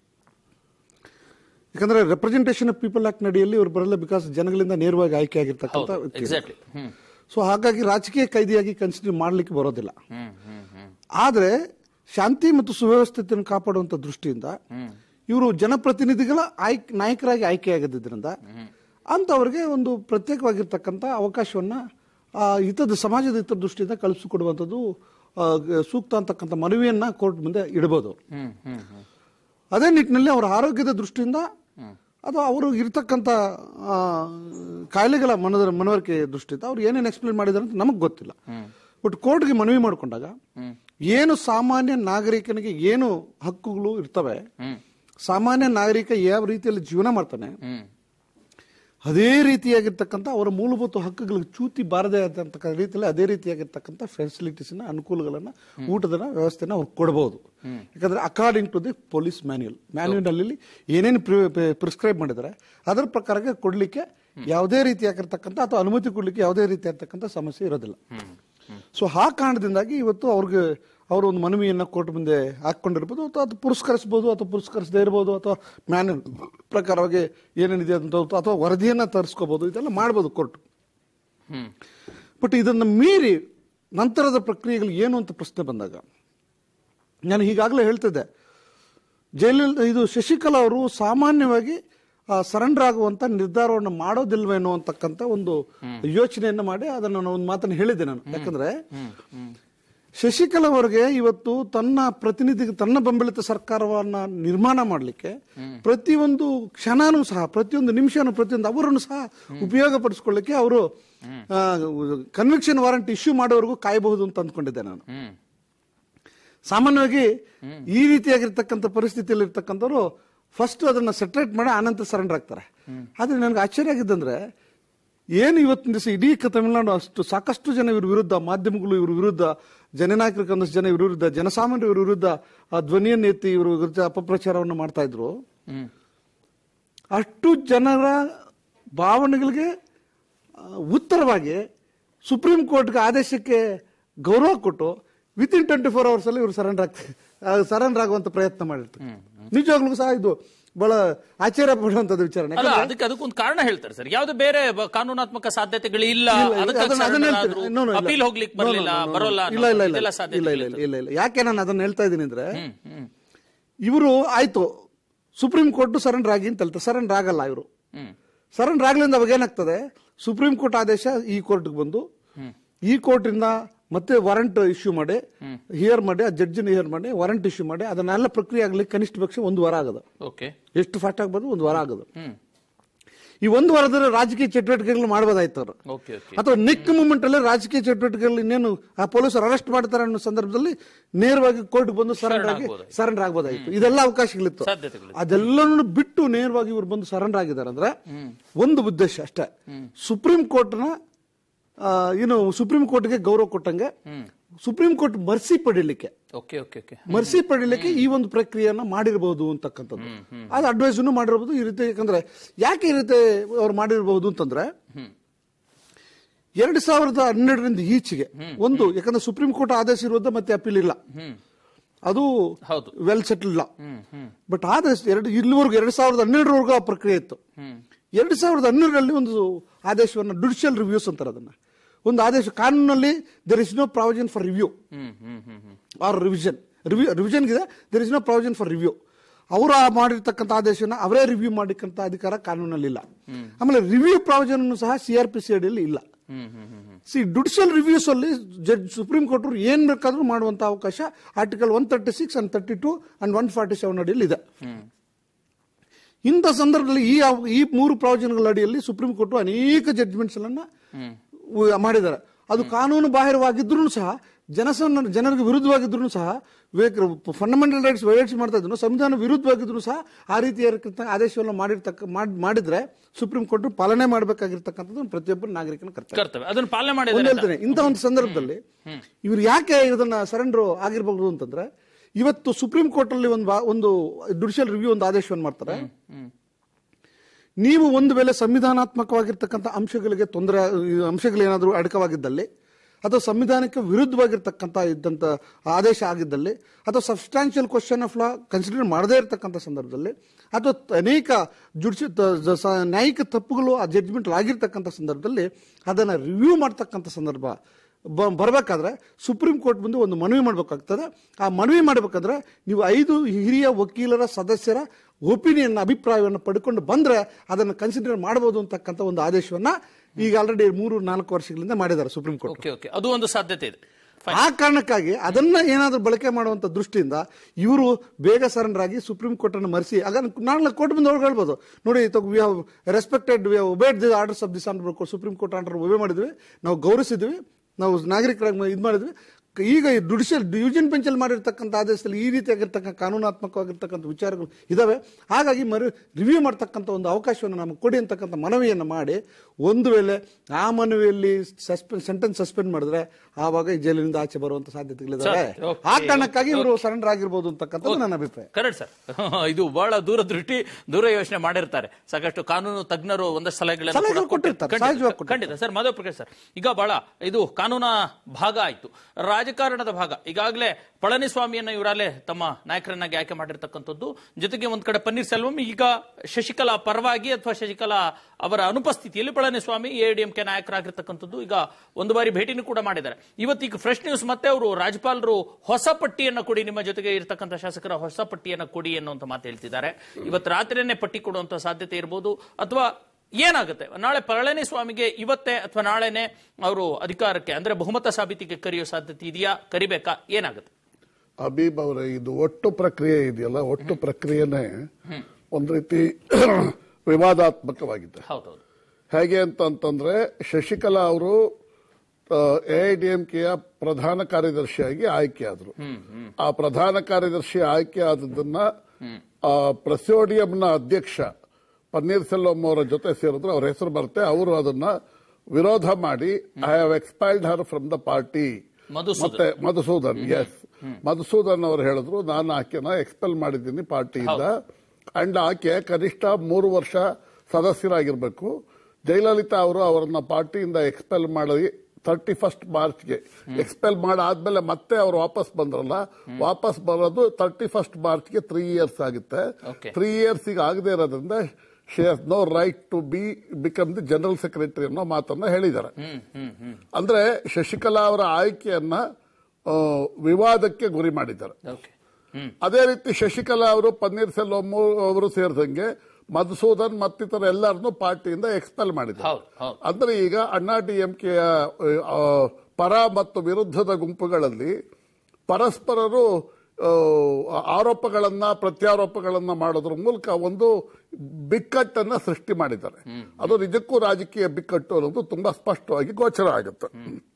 ಯಾಕಂದ್ರೆ ರೆಪ್ರೆಸೆಂಟೇಷನ್ ಆಫ್ ಪೀಪಲ್ ಆಕ್ಟ್ ನಡಿಯಲ್ಲಿ ಇವರು ಬರಲ್ಲ ಬಿಕಾಸ್ ಜನಗಳಿಂದ ನೇರವಾಗಿ ಆಯ್ಕೆ ಆಗಿರ್ತಕ್ಕಂಥ ವ್ಯಕ್ತಿ ಎಕ್ಸಾಕ್ಟ್ಲಿ ಹ್ಮ್ ಸೊ ಹಾಗಾಗಿ ರಾಜಕೀಯ ಕೈದಿಯಾಗಿ ಕನ್ಸಿಡರ್ ಮಾಡಲಿಕ್ಕೆ ಬರೋದಿಲ್ಲ ಹ್ಮ್ ಹ್ಮ್ ಹ್ಮ್ ಆದರೆ ಶಾಂತಿ ಮತ್ತು ಸುವ್ಯವಸ್ಥತೆಯನ್ನು ಕಾಪಾಡುವಂತ ದೃಷ್ಟಿಯಿಂದ ಇವರು ಜನಪ್ರತಿನಿಧಿಗಳ ಆಯ್ಕೆ ನಾಯಕರಾಗಿ ಆಯ್ಕೆಯಾಗದಿದ್ದರಿಂದ ಅಂತವರಿಗೆ ಒಂದು ಪ್ರತ್ಯೇಕವಾಗಿರ್ತಕ್ಕಂಥ ಅವಕಾಶವನ್ನ ಆ, ಹಿತದ ಸಮಾಜದ ಹಿತ ದೃಷ್ಟಿಯಿಂದ ಕಲ್ಪಿಸಿಕೊಡುವಂಥದ್ದು ಆ, ಗ- ಸೂಕ್ತ ಅಂತಕ್ಕಂಥ ಮನವಿಯನ್ನ ಕೋರ್ಟ್ ಮುಂದೆ ಇಡಬಹುದು ಹ್ಮ್ ಹ್ಮ್ ಹ್ಮ್ ಅದೇ ನಿಟ್ಟಿನಲ್ಲಿ ಅವರ ಆರೋಗ್ಯದ ದೃಷ್ಟಿಯಿಂದ ಅಥವಾ ಅವರು ಇರ್ತಕ್ಕಂಥ ಆ, ಕಾಯಿಲೆಗಳ ಮನದ ಮನವರಿಕೆ ದೃಷ್ಟಿಯಿಂದ ಅವ್ರು ಏನೇನು ಎಕ್ಸ್ಪ್ಲೇನ್ ಮಾಡಿದಾರೆ ಅಂತ ನಮಗೆ ಗೊತ್ತಿಲ್ಲ ಬಟ್ ಕೋರ್ಟ್ಗೆ ಮನವಿ ಮಾಡಿಕೊಂಡಾಗ ಏನು ಸಾಮಾನ್ಯ ನಾಗರಿಕನಿಗೆ ಏನು ಹಕ್ಕುಗಳು ಇರ್ತವೆ ಹ್ಮ್ ಸಾಮಾನ್ಯ ನಾಗರಿಕ ಯಾವ ರೀತಿಯಲ್ಲಿ ಜೀವನ ಮಾಡ್ತಾನೆ ಹ್ಮ್ ಅದೇ ರೀತಿಯಾಗಿರ್ತಕ್ಕಂಥ ಅವರ ಮೂಲಭೂತ ಹಕ್ಕುಗಳಿಗೆ ಚ್ಯೂತಿ ಬಾರದೇ ಆದಂತ ರೀತಿಯಲ್ಲಿ ಅದೇ ರೀತಿಯಾಗಿರ್ತಕ್ಕಂಥ ಫೆಸಿಲಿಟೀಸ್ನ ಅನುಕೂಲಗಳನ್ನ ಊಟದ ವ್ಯವಸ್ಥೆನ ಅವ್ರು ಕೊಡಬಹುದು ಯಾಕಂದ್ರೆ according to the police manual manual ಅಲ್ಲಿ ಏನೇನು ಪ್ರಿಸ್ಕ್ರೈಬ್ ಮಾಡಿದ್ದಾರೆ ಅದರ ಪ್ರಕಾರ ಕೊಡ್ಲಿಕ್ಕೆ ಯಾವುದೇ ರೀತಿಯಾಗಿರ್ತಕ್ಕಂಥ ಅಥವಾ ಅನುಮತಿ ಕೊಡ್ಲಿಕ್ಕೆ ಯಾವುದೇ ರೀತಿಯಾಗಿರ್ತಕ್ಕಂಥ ಸಮಸ್ಯೆ ಇರೋದಿಲ್ಲ ಸೊ ಆ ಕಾರಣದಿಂದಾಗಿ ಇವತ್ತು ಅವ್ರಿಗೆ ಅವರು ಒಂದು ಮನವಿಯನ್ನ ಕೋರ್ಟ್ ಮುಂದೆ ಹಾಕೊಂಡಿರ್ಬೋದು ಅಥವಾ ಅದು ಪುರಸ್ಕರಿಸಬಹುದು ಅಥವಾ ಪುರಸ್ಕರಿಸದೇ ಇರ್ಬೋದು ಅಥವಾ ಮ್ಯಾನ್ಯಲ್ ಪ್ರಕಾರವಾಗಿ ಏನೇನಿದೆ ಅಂತ ಅಥವಾ ವರದಿಯನ್ನ ತರಿಸ್ಕೋಬಹುದು ಇದೆಲ್ಲ ಮಾಡ್ಬೋದು ಕೋರ್ಟ್ ಹ್ಮ್ ಬಟ್ ಇದನ್ನು ಮೀರಿ ನಂತರದ ಪ್ರಕ್ರಿಯೆಗಳು ಏನು ಅಂತ ಪ್ರಶ್ನೆ ಬಂದಾಗ ನಾನು ಈಗಾಗಲೇ ಹೇಳ್ತಿದ್ದೆ ಜೈಲಲ್ಲಿ ಇದು ಶಶಿಕಲಾ ಅವರು ಸಾಮಾನ್ಯವಾಗಿ ಸರೆಂಡರ್ ಆಗುವಂತ ನಿರ್ಧಾರವನ್ನು ಮಾಡೋದಿಲ್ವೇನೋ ಅಂತಕ್ಕಂಥ ಒಂದು ಯೋಚನೆಯನ್ನ ಮಾಡಿ ಅದನ್ನು ನಾನು ಒಂದು ಮಾತನ್ನು ಹೇಳಿದ್ದೆ ನಾನು ಯಾಕಂದ್ರೆ ಶಶಿಕಲಾ ಅವರಿಗೆ ಇವತ್ತು ತನ್ನ ಪ್ರತಿನಿಧಿ ತನ್ನ ಬೆಂಬಲಿತ ಸರ್ಕಾರವನ್ನ ನಿರ್ಮಾಣ ಮಾಡಲಿಕ್ಕೆ ಪ್ರತಿಯೊಂದು ಕ್ಷಣನೂ ಸಹ ಪ್ರತಿಯೊಂದು ನಿಮಿಷನೂ ಪ್ರತಿಯೊಂದು ಅವರನ್ನು ಸಹ ಉಪಯೋಗ ಪಡಿಸ್ಕೊಳ್ಳಿಕ್ಕೆ ಅವರು ಕನ್ವಿಕ್ಷನ್ ವಾರಂಟ್ ಇಶ್ಯೂ ಮಾಡೋವರೆಗೂ ಕಾಯಬಹುದು ಅಂತ ಅಂದ್ಕೊಂಡಿದ್ದೆ ನಾನು ಹ್ಮ್ ಸಾಮಾನ್ಯವಾಗಿ ಈ ರೀತಿಯಾಗಿರ್ತಕ್ಕಂಥ ಪರಿಸ್ಥಿತಿಯಲ್ಲಿ ಇರ್ತಕ್ಕಂಥವ್ರು ಫಸ್ಟ್ ಅದನ್ನ ಸೆಟ್ರೇಟ್ ಮಾಡಿ ಆನಂತರ ಸರೆಂಡರ್ ಆಗ್ತಾರೆ ಆದ್ರೆ ನನಗೆ ಆಶ್ಚರ್ಯ ಆಗಿದ್ದಂದ್ರೆ ಏನು ಇವತ್ತಿನ ದಿವಸ ಇಡೀ ಕ- ತಮಿಳುನಾಡು ಅಷ್ಟು ಸಾಕಷ್ಟು ಜನ ಇವ್ರ ವಿರುದ್ಧ ಮಾಧ್ಯಮಗಳು ಇವ್ರ ವಿರುದ್ಧ ಜನನಾಯಕರು ಒಂದಷ್ಟು ಜನ ಇವ್ರ ವಿರುದ್ಧ ಜನಸಾಮಾನ್ಯರು ಇವ್ರ ವಿರುದ್ಧ ಆ ಧ್ವನಿಯನ್ನು ಎತ್ತಿ ಇವ್ರ ವಿರುದ್ಧ ಅಪಪ್ರಚಾರವನ್ನು ಮಾಡ್ತಾ ಇದ್ರು ಹ್ಮ್ ಅಷ್ಟು ಜನರ ಭಾವನೆಗಳಿಗೆ ಆ, ಉತ್ತರವಾಗಿ ಸುಪ್ರೀಂ ಕೋರ್ಟ್ಗೆ ಆದೇಶಕ್ಕೆ ಗೌರವ ಕೊಟ್ಟು within twenty four hours ಅಲ್ಲಿ ಇವರು ಸರೆಂಡರ್ ಆಗ್ತಾರೆ ಸರೆಂಡರ್ ಆಗುವಂತ ಪ್ರಯತ್ನ ಮಾಡಿರ್ತಾರೆ ನಿಜವಾಗ್ಲೂ ಸಹ ಇದು ಬಹಳ ಆಶ್ಚರ್ಯ ಪಡುವಂತದ್ದು ವಿಚಾರಣೆ ಅಲ್ಲ ಅದಕ್ಕೆ ಅದಕ್ಕೊಂದು ಕಾರಣ ಹೇಳ್ತಾರೆ ಸರ್ ಯಾವ್ದು ಬೇರೆ ಬ- ಕಾನೂನಾತ್ಮಕ ಸಾಧ್ಯತೆಗಳು ಇಲ್ಲ ಇಲ್ಲ, ಇಲ್ಲ, ಅದನ್ನ- ಅದನ್ನ ಹೇಳ್ತೀನಿ. No, no, ಇಲ್ಲ. ಅಪೀಲ್ ಹೋಗ್ಲಿಕ್ಕೆ No, no, ಬರಲಿಲ್ಲ no, no, no. ಬರೋಲ್ಲ ಇಲ್ಲ ಇಲ್ಲ ಇಲ್ಲ ಇದೆಲ್ಲ ಇಲ್ಲ ಸಾಧ್ಯತೆ ಇಲ್ಲ ಇಲ್ಲ ಇಲ್ಲ ಇಲ್ಲ ಯಾಕೆ ನಾನು ಅದನ್ನ ಹೇಳ್ತಾ ಇದ್ದೀನಿ ಅಂದ್ರೆ ಇವರು ಆಯ್ತು ಸುಪ್ರೀಂ ಕೋರ್ಟ್ ಸರೆಂಡರ್ ಆಗಿ ಅಂತ ಹೇಳ್ತಾರೆ ಸರೆಂಡರ್ ಆಗಲ್ಲ ಇವರು ಹ್ಮ್ ಸರೆಂಡರ್ ಆಗ್ಲಿಂದ ಅವಾಗ ಏನಾಗ್ತದೆ ಸುಪ್ರೀಂ ಕೋರ್ಟ್ ಆದೇಶ ಈ ಕೋರ್ಟ್ಗೆ ಬಂದು ಈ ಕೋರ್ಟ್ ಇಂದ ಮತ್ತೆ ವಾರಂಟ್ ಇಶ್ಯೂ ಮಾಡಿ ಹಿಯರ್ ಮಾಡಿ ಆ ಜಡ್ಜಿನ ಹಿಯರ್ ಮಾಡಿ ವಾರಂಟ್ ಇಶ್ಯೂ ಮಾಡಿ ಅದನ್ನೆಲ್ಲ ಪ್ರಕ್ರಿಯೆ ಆಗ್ಲಿಕ್ಕೆ ಕನಿಷ್ಠ ಪಕ್ಷ ಒಂದು ವಾರ ಆಗದು ಓಕೆ ಎಷ್ಟು ಫಾಸ್ಟ್ ಆಗ್ಬೋದು ಒಂದು ವಾರ ಆಗದು ಹ್ಮ್ ಈ ಒಂದು ವಾರದಲ್ಲಿ ರಾಜಕೀಯ ಚಟುವಟಿಕೆಗಳು ಮಾಡಬಹುದಾಯ್ತು ಅವರು ಓಕೆ ಓಕೆ ಅಥವಾ ನೆಕ್ ಮೂಮೆಂಟ್ ಅಲ್ಲಿ ರಾಜಕೀಯ ಚಟುವಟಿಕೆಗಳು ಇನ್ನೇನು ಆ ಪೊಲೀಸರು ಅರೆಸ್ಟ್ ಮಾಡ್ತಾರೆ ಅನ್ನೋ ಸಂದರ್ಭದಲ್ಲಿ ನೇರವಾಗಿ ಕೋರ್ಟ್ ಬಂದು ಸರೆಂಡರ್ ಆಗಿ ಆಗ್ಬೋದಾಯ್ತು. ಸರೆಂಡರ್ ಆಗ್ಬೋದಾಯ್ತು ಇದೆಲ್ಲ ಅವಕಾಶಗಳಿತ್ತು ಸಾಧ್ಯತೆಗಳು ಅದೆಲ್ಲನೂ ಬಿಟ್ಟು ನೇರವಾಗಿ ಇವರು ಬಂದು ಸರೆಂಡರ್ ಆಗಿದ್ದಾರೆ ಅಂದ್ರೆ ಒಂದು ಉದ್ದೇಶ ಅಷ್ಟೇ ಸುಪ್ರೀಂ ಕೋರ್ಟ್ನ ಆ, ಏನು ಸುಪ್ರೀಂ ಕೋರ್ಟ್ಗೆ ಗೌರವ ಕೊಟ್ಟಂಗೆ ಸುಪ್ರೀಂ ಕೋರ್ಟ್ ಮರ್ಸಿ ಪಡೀಲಿಕ್ಕೆ ಓಕೆ ಓಕೆ ಓಕೆ ಮರ್ಸಿ ಪಡೀಲಿಕ್ಕೆ ಈ ಒಂದು ಪ್ರಕ್ರಿಯೆಯನ್ನ ಮಾಡಿರಬಹುದು ಅಂತಕ್ಕಂಥದ್ದು ಅದು ಅಡ್ವೈಸ್ ಮಾಡಿರಬಹುದು ಈ ರೀತಿ ಯಾಕಂದ್ರೆ ಯಾಕೆ ಈ ರೀತಿ ಅವ್ರು ಮಾಡಿರಬಹುದು ಅಂತಂದ್ರೆ ಎರಡ್ ಸಾವಿರದ ಹನ್ನೆರಡರಿಂದ ಈಚೆಗೆ ಒಂದು ಯಾಕಂದ್ರೆ ಸುಪ್ರೀಂ ಕೋರ್ಟ್ ಆದೇಶ ಇರೋದು ಮತ್ತೆ ಅಪೀಲ್ ಇಲ್ಲ ಹ್ಮ್ ಅದು ಹೌದು ವೆಲ್ ಸೆಟಲ್ ಇಲ್ಲ ಹ್ಮ್ ಹ್ಮ್ ಬಟ್ ಆದೇಶ ಎರಡು ಇಲ್ಲಿವರೆಗೂ ಎರಡ್ ಸಾವಿರದ ಹನ್ನೆರಡರವರೆಗೂ ಆ ಪ್ರಕ್ರಿಯೆ ಇತ್ತು ಹ್ಮ್ ಎರಡ್ ಸಾವಿರದ ಹನ್ನೆರಡರಲ್ಲಿ ಒಂದು ಆದೇಶವನ್ನು ಜುಡಿಷಿಯಲ್ ರಿವ್ಯೂಸ್ ಅಂತಾರೆ ಅದನ್ನ ಒಂದು ಆದೇಶ ಕಾನೂನಲ್ಲಿ there is no provision for review hmm hmm hmm hmm or revision review ರಿವಿಷನ್ಗಿದೆ there is no provision for review ಅವರು ಮಾಡಿರ್ತಕ್ಕಂಥ ಆದೇಶನ ಅವರೇ ರಿವ್ಯೂ ಮಾಡಿಕ್ಕಂತ ಅಧಿಕಾರ ಕಾನೂನಲ್ಲಿ ಇಲ್ಲ ಆಮೇಲೆ ರಿವ್ಯೂ ಪ್ರಾವಿಜನ್ ಸಹ ಸಿ ಆರ್ ಪಿ ಸಿ ಅಡಿಯಲ್ಲಿ ಇಲ್ಲ ಹ್ಮ್ ಹ್ಮ್ ಹ್ಮ್ ಹ್ಮ್ ಸಿ ಜುಡಿಷಿಯಲ್ ರಿವ್ಯೂಸ್ ಅಲ್ಲಿ ಜಡ್ಜ್ ಸುಪ್ರೀಂ ಕೋರ್ಟ್ ಅವ್ರು ಏನ್ ಬೇಕಾದ್ರೂ ಮಾಡುವಂತ ಅವಕಾಶ article one thirty six and thirty two and one forty seven ಅಡಿಯಲ್ಲಿ ಇದೆ ಇಂಥ ಸಂದರ್ಭದಲ್ಲಿ ಈ ಅವ್- ಈ ಮೂರು ಪ್ರಾವಿಜನ್ಗಳ ಅಡಿಯಲ್ಲಿ ಸುಪ್ರೀಂ ಕೋರ್ಟ್ ಅನೇಕ ಜಡ್ಜ್ಮೆಂಟ್ಸ್ ಗಳನ್ನ ಉ- ಮಾಡಿದ್ದಾರೆ ಅದು ಕಾನೂನು ಬಾಹಿರವಾಗಿದ್ರು ಸಹ ಜನಸನ್ನ ಜನರಿಗೆ ವಿರುದ್ಧವಾಗಿದ್ರು ಸಹ ಫಂಡಮೆಂಟಲ್ ರೈಟ್ಸ್ ವೈಲೇಟ್ಸ್ ಮಾಡ್ತಾ ಇದ್ರು ಸಂವಿಧಾನ ವಿರುದ್ಧವಾಗಿದ್ರು ಸಹ ಆ ರೀತಿಯ ಆದೇಶವನ್ನು ಮಾಡಿರ್ತಕ್ಕ ಮಾಡ್- ಮಾಡಿದ್ರೆ ಸುಪ್ರೀಂ ಕೋರ್ಟ್ ಪಾಲನೆ ಮಾಡಬೇಕಾಗಿರ್ತಕ್ಕಂಥದ್ದು ಪ್ರತಿಯೊಬ್ಬ ನಾಗರಿಕನ ಕರ್ತವ್ಯ ಕರ್ತವ್ಯ ಅದನ್ನ ಪಾಲನೆ ಒಂದ್ ಮಾಡಿದ್ದಾರೆ ಹೇಳ್ತೇನೆ ಇಂಥ ಒಂದು ಸಂದರ್ಭದಲ್ಲಿ ಇವ್ರು ಯಾಕೆ ಇದನ್ನ ಸರೆಂಡರ್ ಆಗಿರ್ಬಹುದು ಅಂತಂದ್ರೆ ಇವತ್ತು ಸುಪ್ರೀಂ ಕೋರ್ಟ್ ಅಲ್ಲಿ ಒಂದು ಬಾ- ಒಂದು ಜುಡಿಷಿಯಲ್ ರಿವ್ಯೂ ಒಂದು ಆದೇಶವನ್ನು ಮಾಡ್ತಾರೆ ನೀವು ಒಂದು ವೇಳೆ ಸಂವಿಧಾನಾತ್ಮಕವಾಗಿರ್ತಕ್ಕಂಥ ಅಂಶಗಳಿಗೆ ತೊಂದರೆ ಅಂಶಗಳೇನಾದರೂ ಅಡಕವಾಗಿದ್ದಲ್ಲಿ ಅಥವಾ ಸಂವಿಧಾನಕ್ಕೆ ವಿರುದ್ಧವಾಗಿರ್ತಕ್ಕಂಥ ಇದ್ದಂಥ ಆದೇಶ ಆಗಿದ್ದಲ್ಲಿ ಅಥವಾ substantial question of law consider ಮಾಡದೇ ಇರತಕ್ಕಂಥ ಸಂದರ್ಭದಲ್ಲಿ ಅಥವಾ ತ- ಅನೇಕ ಜುಡಿಷಿ ತ- ಜ- ಸ- ನ್ಯಾಯಿಕ ತಪ್ಪುಗಳು ಆ ಜಡ್ಜ್ಮೆಂಟ್ ಆಗಿರ್ತಕ್ಕಂಥ ಸಂದರ್ಭದಲ್ಲಿ ಅದನ್ನು ರಿವ್ಯೂ ಮಾಡ್ತಕ್ಕಂಥ ಸಂದರ್ಭ ಬ- ಬರಬೇಕಾದ್ರೆ ಸುಪ್ರೀಂ ಕೋರ್ಟ್ ಮುಂದೆ ಒಂದು ಮನವಿ ಮಾಡಬೇಕಾಗ್ತದೆ ಆ ಮನವಿ ಮಾಡಬೇಕಾದ್ರೆ ನೀವು ಐದು ಹಿರಿಯ ವಕೀಲರ ಸದಸ್ಯರ ಒಪಿನಿಯನ್ ಅಭಿಪ್ರಾಯವನ್ನು ಪಡ್ಕೊಂಡು ಬಂದ್ರೆ ಅದನ್ನು ಕನ್ಸಿಡರ್ ಮಾಡಬಹುದು ಅಂತಕ್ಕಂಥ ಒಂದು ಆದೇಶವನ್ನ ಈಗ ಆಲ್ರೆಡಿ ಮೂರು ನಾಲ್ಕು ವರ್ಷಗಳಿಂದ ಮಾಡಿದ್ದಾರೆ ಸುಪ್ರೀಂ ಕೋರ್ಟ್ ಓಕೆ ಓಕೆ ಅದು ಒಂದು ಸಾಧ್ಯತೆ ಇದೆ ಆ ಕಾರಣಕ್ಕಾಗಿ ಅದನ್ನ ಏನಾದರೂ ಬಳಕೆ ಮಾಡುವಂತ ದೃಷ್ಟಿಯಿಂದ ಇವರು ಬೇಗ ಸರೆಂಡರ್ ಆಗಿ ಸುಪ್ರೀಂ ಕೋರ್ಟ್ ಅನ್ನು ಮರೆಸಿ ಆಗ ನಾಳೆ ಕೋರ್ಟ್ ಮುಂದೆ ಅವ್ರು ಹೇಳ್ಬೋದು ನೋಡಿ we have respected we obeyed the orders of this honourable supreme court order obey ಮಾಡಿದ್ವಿ ನಾವು ಗೌರವಿಸಿದ್ವಿ ನಾವು ನಾಗರಿಕರಾಗಿ ಇದು ಮಾಡಿದ್ವಿ ಈಗ ಜುಡಿಷಿಯಲ್ ಡಿವಿಷನ್ ಬೆಂಚಲ್ಲಿ ಮಾಡಿರ್ತಕ್ಕಂಥ ಆದೇಶದಲ್ಲಿ ಈ ರೀತಿಯಾಗಿರ್ತಕ್ಕಂಥ ಕಾನೂನಾತ್ಮಕವಾಗಿರ್ತಕ್ಕಂಥ ವಿಚಾರಗಳು ಇದಾವೆ ಹಾಗಾಗಿ ಮರು ರಿವ್ಯೂ ಮಾಡ್ತಕ್ಕಂಥ ಒಂದು ಅವಕಾಶವನ್ನು ನಮಗೆ ಕೊಡಿ ಅಂತಕ್ಕಂಥ ಮನವಿಯನ್ನು ಮಾಡಿ ಒಂದು ವೇಳೆ ಆ ಮನವಿಯಲ್ಲಿ ಸಸ್ಪೆಂಡ್ ಸೆಂಟೆನ್ಸ್ ಸಸ್ಪೆಂಡ್ ಮಾಡಿದ್ರೆ ಆವಾಗ ಈ ಜೈಲಿನಿಂದ ಆಚೆ ಬರುವಂತ ಸಾಧ್ಯತೆಗಳಿದಾವೆ ಸಾಧ್ಯತೆ, okay, ಆ ಕಾರಣಕ್ಕಾಗಿ ಇವರು ಸರೆಂಡರ್ ಆಗಿರ್ಬೋದು ಅಂತಕ್ಕಂಥದ್ದು ನನ್ನ ಅಭಿಪ್ರಾಯ ಕರೆಕ್ಟ್ ಸರ್ ಇದು ಬಹಳ ದೂರದೃಷ್ಟಿ ದೂರ ಯೋಚನೆ ಮಾಡಿರ್ತಾರೆ ಸಾಕಷ್ಟು ಕಾನೂನು ತಜ್ಞರು ಒಂದಷ್ಟು ಸಲಹೆಗಳನ್ನು ಕೂಡ ಸಲಹೆಗಳು ಕೊಟ್ಟಿರ್ತಾರೆ, ಖಂಡಿತ, ಸಹಜವಾಗಿ ಕೊಟ್ಟಿರ್ತಾರೆ. ಖಂಡಿತ ಸರ್ ಮಾಧವ್ ಪ್ರಕಾಶ್ ಸರ್ ಈಗ ಬಹಳ ಇದು ಕಾನೂನ ಭಾಗ ಆಯ್ತು ರಾಜಕಾರಣದ ಭಾಗ ಈಗಾಗಲೇ ಪಳನಿಸ್ವಾಮಿಯನ್ನ ಇವರಲ್ಲೇ ತಮ್ಮ ನಾಯಕರನ್ನಾಗಿ ಆಯ್ಕೆ ಮಾಡಿರ್ತಕ್ಕಂಥದ್ದು ಜೊತೆಗೆ ಒಂದ್ ಕಡೆ ಪನ್ನೀರ್ ಸೆಲ್ವಂ ಈಗ ಶಶಿಕಲಾ ಪರವಾಗಿ ಅಥವಾ ಶಶಿಕಲಾ ಅವರ ಅನುಪಸ್ಥಿತಿಯಲ್ಲಿ ಪಳನಿಸ್ವಾಮಿ ಎಡಿಎಂಕೆ ನಾಯಕರಾಗಿರ್ತಕ್ಕಂಥದ್ದು ಈಗ ಒಂದು ಬಾರಿ ಭೇಟಿನೂ ಕೂಡ ಮಾಡಿದ್ದಾರೆ ಇವತ್ತೀಗ ಫ್ರೆಶ್ ನ್ಯೂಸ್ ಮತ್ತೆ ಅವರು ರಾಜ್ಯಪಾಲರು ಹೊಸ ಪಟ್ಟಿಯನ್ನ ಕೊಡಿ ನಿಮ್ಮ ಜೊತೆಗೆ ಇರತಕ್ಕಂಥ ಶಾಸಕರ ಹೊಸ ಪಟ್ಟಿಯನ್ನ ಕೊಡಿ ಅನ್ನುವಂತ ಮಾತು ಹೇಳ್ತಿದ್ದಾರೆ ಇವತ್ತು ರಾತ್ರಿಯನ್ನೇ ಪಟ್ಟಿ ಕೊಡುವಂತ ಸಾಧ್ಯತೆ ಇರಬಹುದು ಅಥವಾ ಏನಾಗುತ್ತೆ ನಾಳೆ ಪಳನಿಸ್ವಾಮಿಗೆ ಇವತ್ತೇ ಅಥವಾ ನಾಳೆನೆ ಅವರು ಅಧಿಕಾರಕ್ಕೆ ಅಂದ್ರೆ ಬಹುಮತ ಸಾಬೀತಿಗೆ ಕರೆಯೋ ಸಾಧ್ಯತೆ ಇದೆಯಾ ಕರಿಬೇಕಾ ಏನಾಗುತ್ತೆ ಅಬೀಬ್ ಅವರೇ ಇದು ಒಟ್ಟು ಪ್ರಕ್ರಿಯೆ ಇದೆಯಲ್ಲ ಒಟ್ಟು ಪ್ರಕ್ರಿಯೆನೇ ಒಂದು ರೀತಿ ವಿವಾದಾತ್ಮಕವಾಗಿದೆ ಹೌದೌದು ಹೇಗೆ ಅಂತ ಅಂತಂದ್ರೆ ಶಶಿಕಲಾ ಅವರು ಎಐಡಿಎಂಕೆಯ ಪ್ರಧಾನ ಕಾರ್ಯದರ್ಶಿಯಾಗಿ ಆಯ್ಕೆಯಾದರು ಆ ಪ್ರಧಾನ ಕಾರ್ಯದರ್ಶಿ ಆಯ್ಕೆ ಆದದನ್ನ ಆ, ಪ್ರೆಸಿಡಿಯಂನ ಅಧ್ಯಕ್ಷ ಪನ್ನೀರ್ ಸೆಲ್ವಂ ಅವರ ಜೊತೆ ಸೇರಿದ್ರು ಅವ್ರ ಹೆಸರು ಬರುತ್ತೆ ಅವರು ಅದನ್ನ ವಿರೋಧ ಮಾಡಿ I have expelled her from the party Madhusudan. ಮತ್ತೆ ಮಧುಸೂದನ್ ಎಸ್ ಮಧುಸೂದನ್ ಅವರು ಹೇಳಿದ್ರು ನಾನು ಆಕೆನ ಎಕ್ಸ್ಪೆಲ್ ಮಾಡಿದ್ದೀನಿ ಪಾರ್ಟಿಯಿಂದ ಅಂಡ್ ಆಕೆ ಕನಿಷ್ಠ ಮೂರು ವರ್ಷ ಸದಸ್ಯರಾಗಿರ್ಬೇಕು ಜಯಲಲಿತಾ ಅವರು ಅವರನ್ನ ಪಾರ್ಟಿಯಿಂದ ಎಕ್ಸ್ಪೆಲ್ ಮಾಡಿ ತರ್ಟಿ ಫಸ್ಟ್ ಮಾರ್ಚ್ಗೆ ಎಕ್ಸ್ಪೆಲ್ ಮಾಡಾದ್ಮೇಲೆ ಮತ್ತೆ ಅವರು ವಾಪಸ್ ಬಂದ್ರಲ್ಲ ವಾಪಸ್ ಬರೋದು ತರ್ಟಿ ಫಸ್ಟ್ ಮಾರ್ಚ್ಗೆ ತ್ರೀ ಇಯರ್ಸ್ ಆಗುತ್ತೆ Okay. ತ್ರೀ ಇಯರ್ಸ್ ಈಗ ಆಗದೆ ಇರೋದ್ರಿಂದ she has no right to be become the general secretary ಅನ್ನೋ ಮಾತನ್ನ ಹೇಳಿದ್ದಾರೆ ಹ್ಮ್ ಹ್ಮ್ ಹ್ಮ್ ಅಂದ್ರೆ ಶಶಿಕಲಾ ಅವರ ಆಯ್ಕೆಯನ್ನ ಆ, ವಿವಾದಕ್ಕೆ ಗುರಿ ಮಾಡಿದ್ದಾರೆ ಓಕೆ ಹ್ಮ್ ಅದೇ ರೀತಿ ಶಶಿಕಲಾ ಅವರು ಪನ್ನೀರ್ ಸೆಲ್ವಂ ಅವರು ಸೇರಿದಂಗೆ ಮಧುಸೂದನ್ ಮತ್ತಿತರ ಎಲ್ಲರನ್ನು ಪಾರ್ಟಿಯಿಂದ ಎಕ್ಸ್ಪೆಲ್ ಮಾಡಿದ್ದಾರೆ ಹೌದು ಹೌದು ಅಂದ್ರೆ ಈಗ ಅಣ್ಣಾ ಡಿಎಂಕೆಯ ಪರ ಮತ್ತು ವಿರುದ್ಧದ ಗುಂಪುಗಳಲ್ಲಿ ಪರಸ್ಪರರು ಆ, ಆರೋಪಗಳನ್ನ ಪ್ರತ್ಯಾರೋಪಗಳನ್ನ ಮಾಡೋದ್ರ ಮೂಲಕ ಒಂದು ಬಿಕ್ಕಟ್ಟನ್ನ ಸೃಷ್ಟಿ ಮಾಡಿದ್ದಾರೆ ಅದು ನಿಜಕ್ಕೂ ರಾಜಕೀಯ ಬಿಕ್ಕಟ್ಟು ಅನ್ನೋದು ತುಂಬಾ ಸ್ಪಷ್ಟವಾಗಿ ಗೋಚರ ಆಗುತ್ತೆ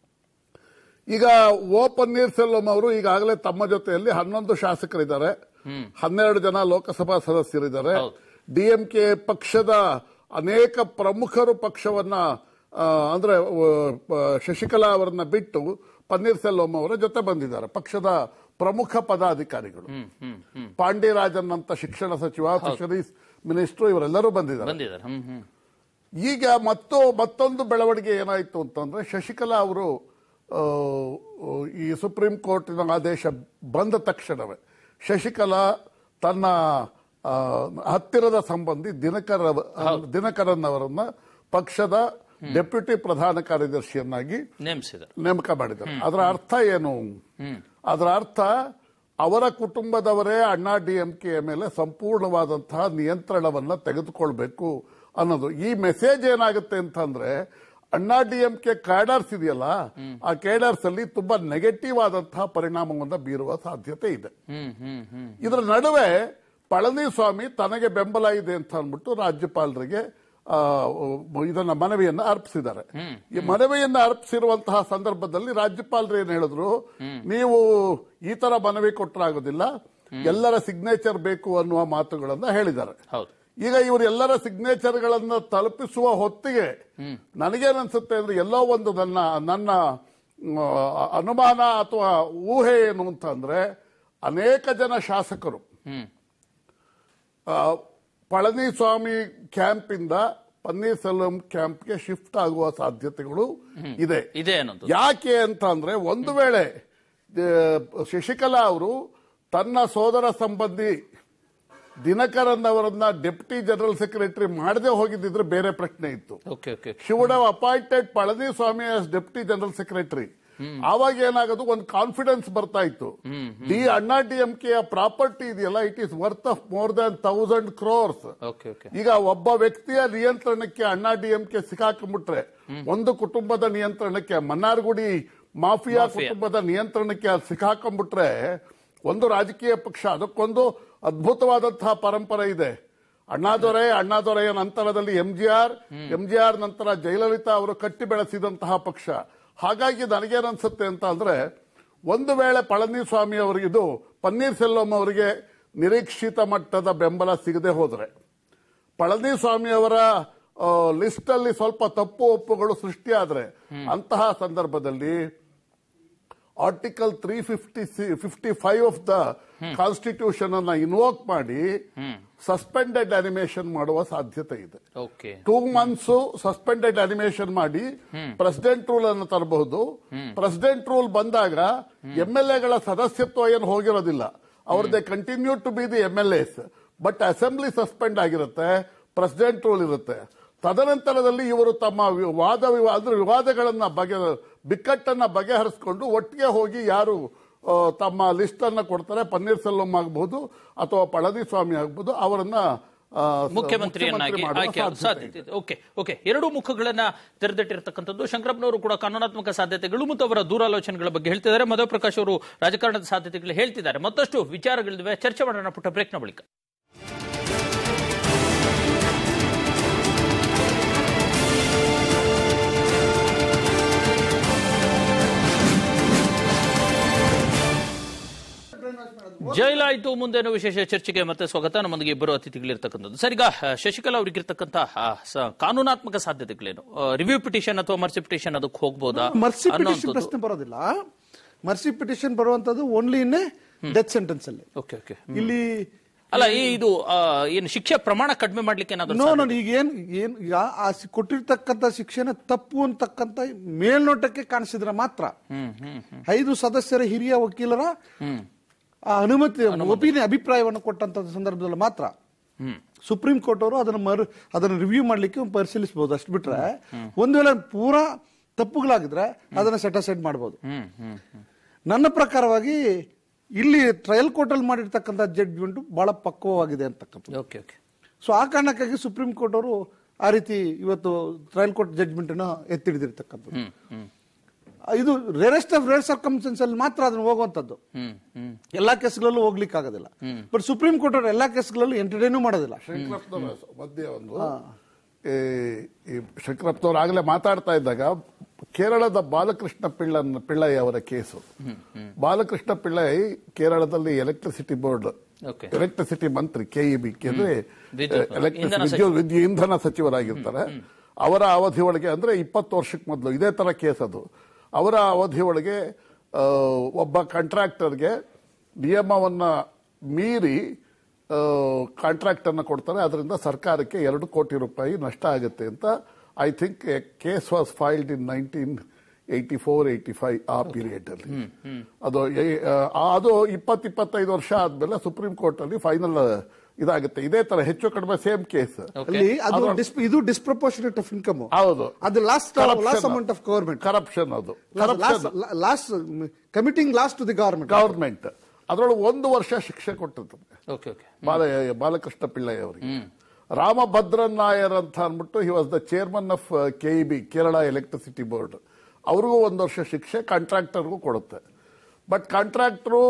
ಈಗ ಓ ಪನ್ನೀರ್ ಸೆಲ್ವಂ ಅವರು ಈಗಾಗಲೇ ತಮ್ಮ ಜೊತೆಯಲ್ಲಿ ಹನ್ನೊಂದು ಶಾಸಕರಿದ್ದಾರೆ ಹನ್ನೆರಡು ಜನ ಲೋಕಸಭಾ ಸದಸ್ಯರಿದ್ದಾರೆ ಹೌದು. ಡಿಎಂಕೆ ಪಕ್ಷದ ಅನೇಕ ಪ್ರಮುಖರು ಪಕ್ಷವನ್ನ ಆ, ಅಂದ್ರೆ ಆ, ಪ- ಶಶಿಕಲಾ ಅವರನ್ನ ಬಿಟ್ಟು ಪನ್ನೀರ್ ಸೆಲ್ವಂ ಅವರ ಜೊತೆ ಬಂದಿದ್ದಾರೆ ಪಕ್ಷದ ಪ್ರಮುಖ ಪದಾಧಿಕಾರಿಗಳು ಹ್ಮ್ ಹ್ಮ್ ಹ್ಮ್ ಪಾಂಡಿರಾಜನ್ ಅಂತ ಶಿಕ್ಷಣ ಸಚಿವ ಫಿಶರೀಸ್ ಮಿನಿಸ್ಟರ್ ಇವರೆಲ್ಲರೂ ಬಂದಿದ್ದಾರೆ ಬಂದಿದ್ದಾರೆ ಹ್ಮ್ ಹ್ಮ್ ಈಗ ಮತ್ತು ಮತ್ತೊಂದು ಬೆಳವಣಿಗೆ ಏನಾಯಿತು ಅಂತಂದ್ರೆ ಶಶಿಕಲಾ ಅವರು ಆ, ಈ ಸುಪ್ರೀಂ ಕೋರ್ಟಿನ ಆದೇಶ ಬಂದ ತಕ್ಷಣವೇ ಶಶಿಕಲಾ ತನ್ನ ಆ, ಹತ್ತಿರದ ಸಂಬಂಧಿ ದಿನಕರ್ ಅವ- ದಿನಕರನ್ ಅವರನ್ನ ಪಕ್ಷದ ಡೆಪ್ಯೂಟಿ ಪ್ರಧಾನ ಕಾರ್ಯದರ್ಶಿಯನ್ನಾಗಿ ನೇಮಿಸಿದ್ದಾರೆ ನೇಮಕ ಮಾಡಿದ್ದಾರೆ ಅದರ ಅರ್ಥ ಏನು ಅದರ ಅರ್ಥ ಅವರ ಕುಟುಂಬದವರೇ ಅಣ್ಣಾ ಡಿಎಂಕೆಯ ಮೇಲೆ ಸಂಪೂರ್ಣವಾದಂತಹ ನಿಯಂತ್ರಣವನ್ನ ತೆಗೆದುಕೊಳ್ಬೇಕು ಅನ್ನೋದು ಈ ಮೆಸೇಜ್ ಏನಾಗುತ್ತೆ ಅಂತಂದ್ರೆ ಅಣ್ಣಾ ಡಿಎಂಕೆ ಕ್ಯಾಡರ್ಸ್ ಇದೆಯಲ್ಲ ಆ ಕ್ಯಾಡರ್ಸ್ ಅಲ್ಲಿ ತುಂಬಾ ನೆಗೆಟಿವ್ ಆದಂತಹ ಪರಿಣಾಮವನ್ನ ಬೀರುವ ಸಾಧ್ಯತೆ ಇದೆ ಹ್ಮ್ ಹ್ಮ್ ಹ್ಮ್ ಇದರ ನಡುವೆ ಪಳನಿಸ್ವಾಮಿ ತನಗೆ ಬೆಂಬಲ ಇದೆ ಅಂತ ಅಂದ್ಬಿಟ್ಟು ರಾಜ್ಯಪಾಲರಿಗೆ ಆ, ಇದನ್ನ ಮನವಿಯನ್ನ ಅರ್ಪಿಸಿದ್ದಾರೆ ಈ ಮನವಿಯನ್ನ ಅರ್ಪಿಸಿರುವಂತಹ ಸಂದರ್ಭದಲ್ಲಿ ರಾಜ್ಯಪಾಲರು ಏನ್ ಹೇಳಿದ್ರು ನೀವು ಈ ತರ ಮನವಿ ಕೊಟ್ಟರಾಗೋದಿಲ್ಲ ಎಲ್ಲರ ಸಿಗ್ನೇಚರ್ ಬೇಕು ಅನ್ನುವ ಮಾತುಗಳನ್ನ ಹೇಳಿದ್ದಾರೆ ಹೌದು ಈಗ ಇವರು ಎಲ್ಲರ ಸಿಗ್ನೇಚರ್ಗಳನ್ನ ತಲುಪಿಸುವ ಹೊತ್ತಿಗೆ ನನಗೇನನ್ಸುತ್ತೆ ಅಂದ್ರೆ ಎಲ್ಲೋ ಒಂದು ನನ್ನ ನನ್ನ ಮ್, ಅನುಮಾನ ಅಥವಾ ಊಹೆ ಏನು ಅಂತಂದ್ರೆ ಅನೇಕ ಜನ ಶಾಸಕರು ಹ್ಮ್ ಆ, ಪಳನಿಸ್ವಾಮಿ ಕ್ಯಾಂಪ್ ಇಂದ ಪನ್ನೀರ್ ಸೆಲ್ವಂ ಕ್ಯಾಂಪ್ಗೆ ಶಿಫ್ಟ್ ಆಗುವ ಸಾಧ್ಯತೆಗಳು ಇದೆ ಇದೆ ಅನ್ನೋದು ಯಾಕೆ ಅಂತ ಅಂದ್ರೆ ಒಂದು ವೇಳೆ ಆ, ಶಶಿಕಲಾ ಅವರು ತನ್ನ ಸೋದರ ಸಂಬಂಧಿ ದಿನಕರನ್ ಅವರನ್ನ ಡೆಪ್ಟಿ ಜನರಲ್ ಸೆಕ್ರೆಟರಿ ಮಾಡದೆ ಹೋಗಿದ್ದಿದ್ರೆ ಬೇರೆ ಪ್ರಶ್ನೆ ಇತ್ತು okay okay she would have appointed Palaniswami as deputy general secretary ಆವಾಗ ಏನಾಗೋದು ಒಂದು ಕಾನ್ಫಿಡೆನ್ಸ್ ಬರ್ತಾ ಇತ್ತು ಡಿ ಅಣ್ಣಾ ಡಿಎಂಕೆಯ ಪ್ರಾಪರ್ಟಿ ಇದೆಯಲ್ಲ it is worth of more than thousand crores okay okay ಈಗ ಒಬ್ಬ ವ್ಯಕ್ತಿಯ ನಿಯಂತ್ರಣಕ್ಕೆ ಅಣ್ಣಾ ಡಿಎಂಕೆ ಸಿಕ್ಕಾಕೊಂಡ್ಬಿಟ್ರೆ ಒಂದು ಕುಟುಂಬದ ನಿಯಂತ್ರಣಕ್ಕೆ ಮನ್ನಾರ್ಗುಡಿ ಮಾಫಿಯಾ ಕುಟುಂಬದ ನಿಯಂತ್ರಣಕ್ಕೆ ಅದು ಸಿಕ್ಕಾಕೊಂಡ್ಬಿಟ್ರೆ ಒಂದು ರಾಜಕೀಯ ಪಕ್ಷ ಅದಕ್ಕೊಂದು ಅದ್ಭುತವಾದಂತಹ ಪರಂಪರೆ ಇದೆ ಅಣ್ಣಾದೊರೆ ಅಣ್ಣಾದೊರೆಯ ನಂತರದಲ್ಲಿ ಎಂಜಿಆರ್ ಎಂಜಿಆರ್ ನಂತರ ಜಯಲಲಿತಾ ಅವರು ಕಟ್ಟಿ ಬೆಳೆಸಿದಂತಹ ಪಕ್ಷ ಹಾಗಾಗಿ ನನಗೇನನ್ಸುತ್ತೆ ಅಂತ ಅಂದ್ರೆ ಒಂದು ವೇಳೆ ಪಳನಿಸ್ವಾಮಿ ಅವರಿಗಿದು ಪನ್ನೀರ್ ಸೆಲ್ವಂ ಅವರಿಗೆ ನಿರೀಕ್ಷಿತ ಮಟ್ಟದ ಬೆಂಬಲ ಸಿಗದೆ ಹೋದ್ರೆ ಪಳನಿಸ್ವಾಮಿ ಅವರ ಲಿಸ್ಟ್ ಅಲ್ಲಿ ಸ್ವಲ್ಪ ತಪ್ಪು ಒಪ್ಪುಗಳು ಸೃಷ್ಟಿಯಾದ್ರೆ ಅಂತಹ ಸಂದರ್ಭದಲ್ಲಿ article three fifty fifty five of the constitution ಅನ್ನ ಇನ್ವೋಕ್ ಮಾಡಿ ಸಸ್ಪೆಂಡೆಡ್ ಅನಿಮೇಷನ್ ಮಾಡುವ ಸಾಧ್ಯತೆ ಇದೆ okay two months suspended animation ಮಾಡಿ ಪ್ರೆಸಿಡೆಂಟ್ ರೂಲ್ ಅನ್ನು ತರಬಹುದು ಪ್ರೆಸಿಡೆಂಟ್ ರೂಲ್ ಬಂದಾಗ ಎಂ ಎಲ್ ಎಗಳ ಸದಸ್ಯತ್ವ ಏನು ಹೋಗಿರೋದಿಲ್ಲ ಅವ್ರದ್ದೇ continue to be the M L S but assembly suspend ಆಗಿರುತ್ತೆ ಪ್ರೆಸಿಡೆಂಟ್ ರೂಲ್ ಇರುತ್ತೆ ತದನಂತರದಲ್ಲಿ ಇವರು ತಮ್ಮ ವಿ- ವಾದ ವಿವಾ ಅಂದ್ರೆ ವಿವಾದಗಳನ್ನ ಬಗೆ ಬಿಕ್ಕಟ್ಟನ್ನ ಬಗೆಹರಿಸಿಕೊಂಡು ಒಟ್ಟಿಗೆ ಹೋಗಿ ಯಾರು ಆ, ತಮ್ಮ ಲಿಸ್ಟ್ ಅನ್ನ ಕೊಡ್ತಾರೆ ಪನ್ನೀರ್ ಸೆಲ್ವಂ ಆಗಬಹುದು ಅಥವಾ ಪಳನಿಸ್ವಾಮಿ ಆಗಬಹುದು ಅವರನ್ನ ಆ, ಮುಖ್ಯಮಂತ್ರಿಯನ್ನಾಗಿ ಮುಖ್ಯಮಂತ್ರಿ ಆಯ್ಕೆ ಮಾಡುವ ಆಗುವ ಸಾಧ್ಯತೆ ಸಾಧ್ಯತೆ ಇದೆ ಓಕೆ ಓಕೆ ಎರಡು ಮುಖಗಳನ್ನ ತೆರೆದಿಟ್ಟಿರ್ತಕ್ಕಂಥದ್ದು ಶಂಕರಪ್ಪನವರು ಕೂಡ ಕಾನೂನಾತ್ಮಕ ಸಾಧ್ಯತೆಗಳು ಮತ್ತು ಅವರ ದೂರಾಲೋಚನೆಗಳ ಬಗ್ಗೆ ಹೇಳ್ತಿದ್ದಾರೆ ಮಧು ಪ್ರಕಾಶ್ ಅವರು ರಾಜಕಾರಣದ ಸಾಧ್ಯತೆಗಳು ಹೇಳ್ತಿದ್ದಾರೆ ಮತ್ತಷ್ಟು ವಿಚಾರಗಳಿವೆ ಚರ್ಚೆ ಮಾಡೋಣ ಪುಟ್ಟ ಬ್ರೇಕ್ನ ಬಳಿಕ ಜೈಲಾಯ್ತು ಮುಂದೇನು ವಿಶೇಷ ಚರ್ಚೆಗೆ ಮತ್ತೆ ಸ್ವಾಗತ ನಮ್ಮೊಂದಿಗೆ ಇಬ್ಬರು ಅತಿಥಿಗಳಿರ್ತಕ್ಕಂಥದ್ದು ಸರ್ ಈಗ ಆ, ಶಶಿಕಲಾ ಅವರಿಗಿರ್ತಕ್ಕಂಥ ಆ, ಸ- ಕಾನೂನಾತ್ಮಕ ಸಾಧ್ಯತೆಗಳೇನು ರಿವ್ಯೂ ಪಿಟಿಷನ್ ಅಥವಾ ಮರ್ಸಿ ಪಿಟಿಷನ್ ಅದಕ್ಕೆ ಹೋಗ್ಬೋದಾ ಮರ್ಸಿ ಪಿಟಿಷನ್ ಅನ್ನೋಂಥದ್ದು ಪ್ರಶ್ನೆ ಬರೋದಿಲ್ಲ ಮರ್ಸಿ ಪಿಟಿಷನ್ ಬರುವಂತದ್ದು ಓನ್ಲಿ ಇನ್ ಡೆತ್ ಸೆಂಟೆನ್ಸ್ ಅಲ್ಲಿ ಓಕೆ ಓಕೆ ಇಲ್ಲಿ ಅಲ್ಲ ಈ ಇದು ಆ, ಏನು ಶಿಕ್ಷೆ ಪ್ರಮಾಣ ಕಡಿಮೆ ಮಾಡ್ಲಿಕ್ಕೆ ಏನಾದ್ರು ನೋ ನಾನು ಈಗ ಏನ್ ಏನ್ ಈಗ ಆ ಸಿ- ಕೊಟ್ಟಿರ್ತಕ್ಕಂಥ ಶಿಕ್ಷೆನ ತಪ್ಪು ಅಂತಕ್ಕಂಥ ಮೇಲ್ನೋಟಕ್ಕೆ ಕಾಣಿಸಿದ್ರೆ ಮಾತ್ರ ಹ್ಮ್ ಹ್ಮ್ ಹ್ಮ್ ಐದು ಸದಸ್ಯರ ಹಿರಿಯ ವಕೀಲರ ಆ ಅನುಮತಿ ಒಪಿನಿಯನ್ ಅಭಿಪ್ರಾಯವನ್ನು ಕೊಟ್ಟಂತ ಸಂದರ್ಭದಲ್ಲಿ ಮಾತ್ರ ಹ್ಮ್ ಸುಪ್ರೀಂ ಕೋರ್ಟ್ ಅವರು ಅದನ್ನ ಮರು ಅದನ್ನ ರಿವ್ಯೂ ಮಾಡ್ಲಿಕ್ಕೆ ಪರಿಶೀಲಿಸಬಹುದು ಅಷ್ಟು ಬಿಟ್ರೆ ಒಂದ್ ವೇಳೆ ಪೂರಾ ತಪ್ಪುಗಳಾಗಿದ್ರೆ ಅದನ್ನ ಸೆಟಸೈಡ್ ಮಾಡಬಹುದು ಹ್ಮ್ ಹ್ಮ್ ಹ್ಮ್ ನನ್ನ ಪ್ರಕಾರವಾಗಿ ಇಲ್ಲಿ ಟ್ರಯಲ್ ಕೋರ್ಟ್ ಅಲ್ಲಿ ಮಾಡಿರ್ತಕ್ಕಂಥ ಜಡ್ಜ್ಮೆಂಟ್ ಬಹಳ ಪಕ್ವವಾಗಿದೆ ಅಂತಕ್ಕಂಥ ಓಕೆ ಓಕೆ ಸೊ ಆ ಕಾರಣಕ್ಕಾಗಿ ಸುಪ್ರೀಂ ಕೋರ್ಟ್ ಅವರು ಆ ರೀತಿ ಇವತ್ತು ಟ್ರಯಲ್ ಕೋರ್ಟ್ ಜಡ್ಜ್ಮೆಂಟ್ ಅನ್ನು ಎತ್ತಿಡಿದಿರ್ತಕ್ಕಂಥದ್ದು ಹ್ಮ್ ಹ್ಮ್ ಇದು ರೇರೆಸ್ಟ್ ಆಫ್ ರೇರ್ ಸರ್ಕಮ್ಸ್ಟೆನ್ಸ್ ಅಲ್ಲಿ ಮಾತ್ರ ಅದನ್ನ ಹೋಗುವಂತದ್ದು ಹ್ಮ್ ಹ್ಮ್ ಎಲ್ಲಾ ಕೇಸ್ಗಳಲ್ಲೂ ಹೋಗ್ಲಿಕ್ಕೆ ಆಗೋದಿಲ್ಲ ಬಟ್ ಸುಪ್ರೀಂ ಕೋರ್ಟ್ ಅವರು ಎಲ್ಲಾ ಕೇಸ್ಗಳಲ್ಲೂ ಎಂಟರ್ಟೈನು ಮಾಡೋದಿಲ್ಲ ಶಂಕರಪ್ಪನವರ ಮಧ್ಯೆ ಒಂದು ಈ ಈ ಶಂಕರಪ್ಪನವ್ರು ಆಗಲೇ ಮಾತಾಡ್ತಾ ಇದ್ದಾಗ ಕೇರಳದ ಬಾಲಕೃಷ್ಣ ಪಿಳ್ಳನ್ ಪಿಳ್ಳೈ ಅವರ ಕೇಸು ಬಾಲಕೃಷ್ಣ ಪಿಳ್ಳೈ ಕೇರಳದಲ್ಲಿ ಎಲೆಕ್ಟ್ರಿಸಿಟಿ ಬೋರ್ಡ್ ಓಕೆ ಎಲೆಕ್ಟ್ರಿಸಿಟಿ ಮಂತ್ರಿ ಕೆಇಬಿ ಅಂದ್ರೆ ವಿದ್ಯುತ್ ಎಲೆಕ್ಟ್ರಿಸಿ ಇಂಧನ ವಿದ್ಯುತ್ ವಿದ್ಯು- ಇಂಧನ ಸಚಿವರಾಗಿರ್ತಾರೆ ಅವರ ಅವಧಿ ಒಳಗೆ ಅಂದ್ರೆ ಇಪ್ಪತ್ತು ವರ್ಷಕ್ಕೆ ಮೊದಲು ಇದೇ ತರ ಕೇಸ್ ಅದು ಅವರ ಅವಧಿ ಒಳಗೆ ಆ, ಒಬ್ಬ ಕಾಂಟ್ರಾಕ್ಟರ್ಗೆ ನಿಯಮವನ್ನ ಮೀರಿ ಕಾಂಟ್ರಾಕ್ಟ್ ಅನ್ನು ಕೊಡ್ತಾರೆ ಅದರಿಂದ ಸರ್ಕಾರಕ್ಕೆ ಎರಡು ಕೋಟಿ ರೂಪಾಯಿ ನಷ್ಟ ಆಗುತ್ತೆ ಅಂತ I think case was filed in nineteen eighty four eighty five ಆ ಪೀರಿಯಡ್ ಅಲ್ಲಿ ಅದು ಎ- ಆ, ಅದು ಇಪ್ಪತ್ತು ಇಪ್ಪತ್ತೈದು ವರ್ಷ ಆದ್ಮೇಲೆ ಸುಪ್ರೀಂ ಕೋರ್ಟ್ ಅಲ್ಲಿ ಫೈನಲ್ ಇದಾಗುತ್ತೆ ಇದೇ ತರ ಹೆಚ್ಚು ಕಡಿಮೆ ಸೇಮ್ ಕೇಸ್ ಅಲ್ಲಿ ಅದು dis- ಇದು ಡಿಸ್ಪ್ರಪೋರ್ಷನೇಟ್ ಆಫ್ ಇನ್ಕಮ್ ಹೌದು ಅದು lost lost amount of government corruption ಅದು corruption lost committing lost to the government government ಅದರೊಳಗೆ ಒಂದು ವರ್ಷ ಶಿಕ್ಷೆ ಕೊಟ್ಟಿರ್ತದೆ ಓಕೆ ಓಕೆ ಬಾಲ ಬಾಲಕೃಷ್ಣ ಪಿಳ್ಳೈ ಅವರಿಗೆ ರಾಮಭದ್ರನ್ ನಾಯರ್ ಅಂತ ಅಂದ್ಬಿಟ್ಟು he was the chairman of KEB Kerala electricity board ಅವ್ರಿಗೂ ಒಂದು ವರ್ಷ ಶಿಕ್ಷೆ ಕಾಂಟ್ರಾಕ್ಟರ್ಗೂ ಕೊಡುತ್ತೆ but contractor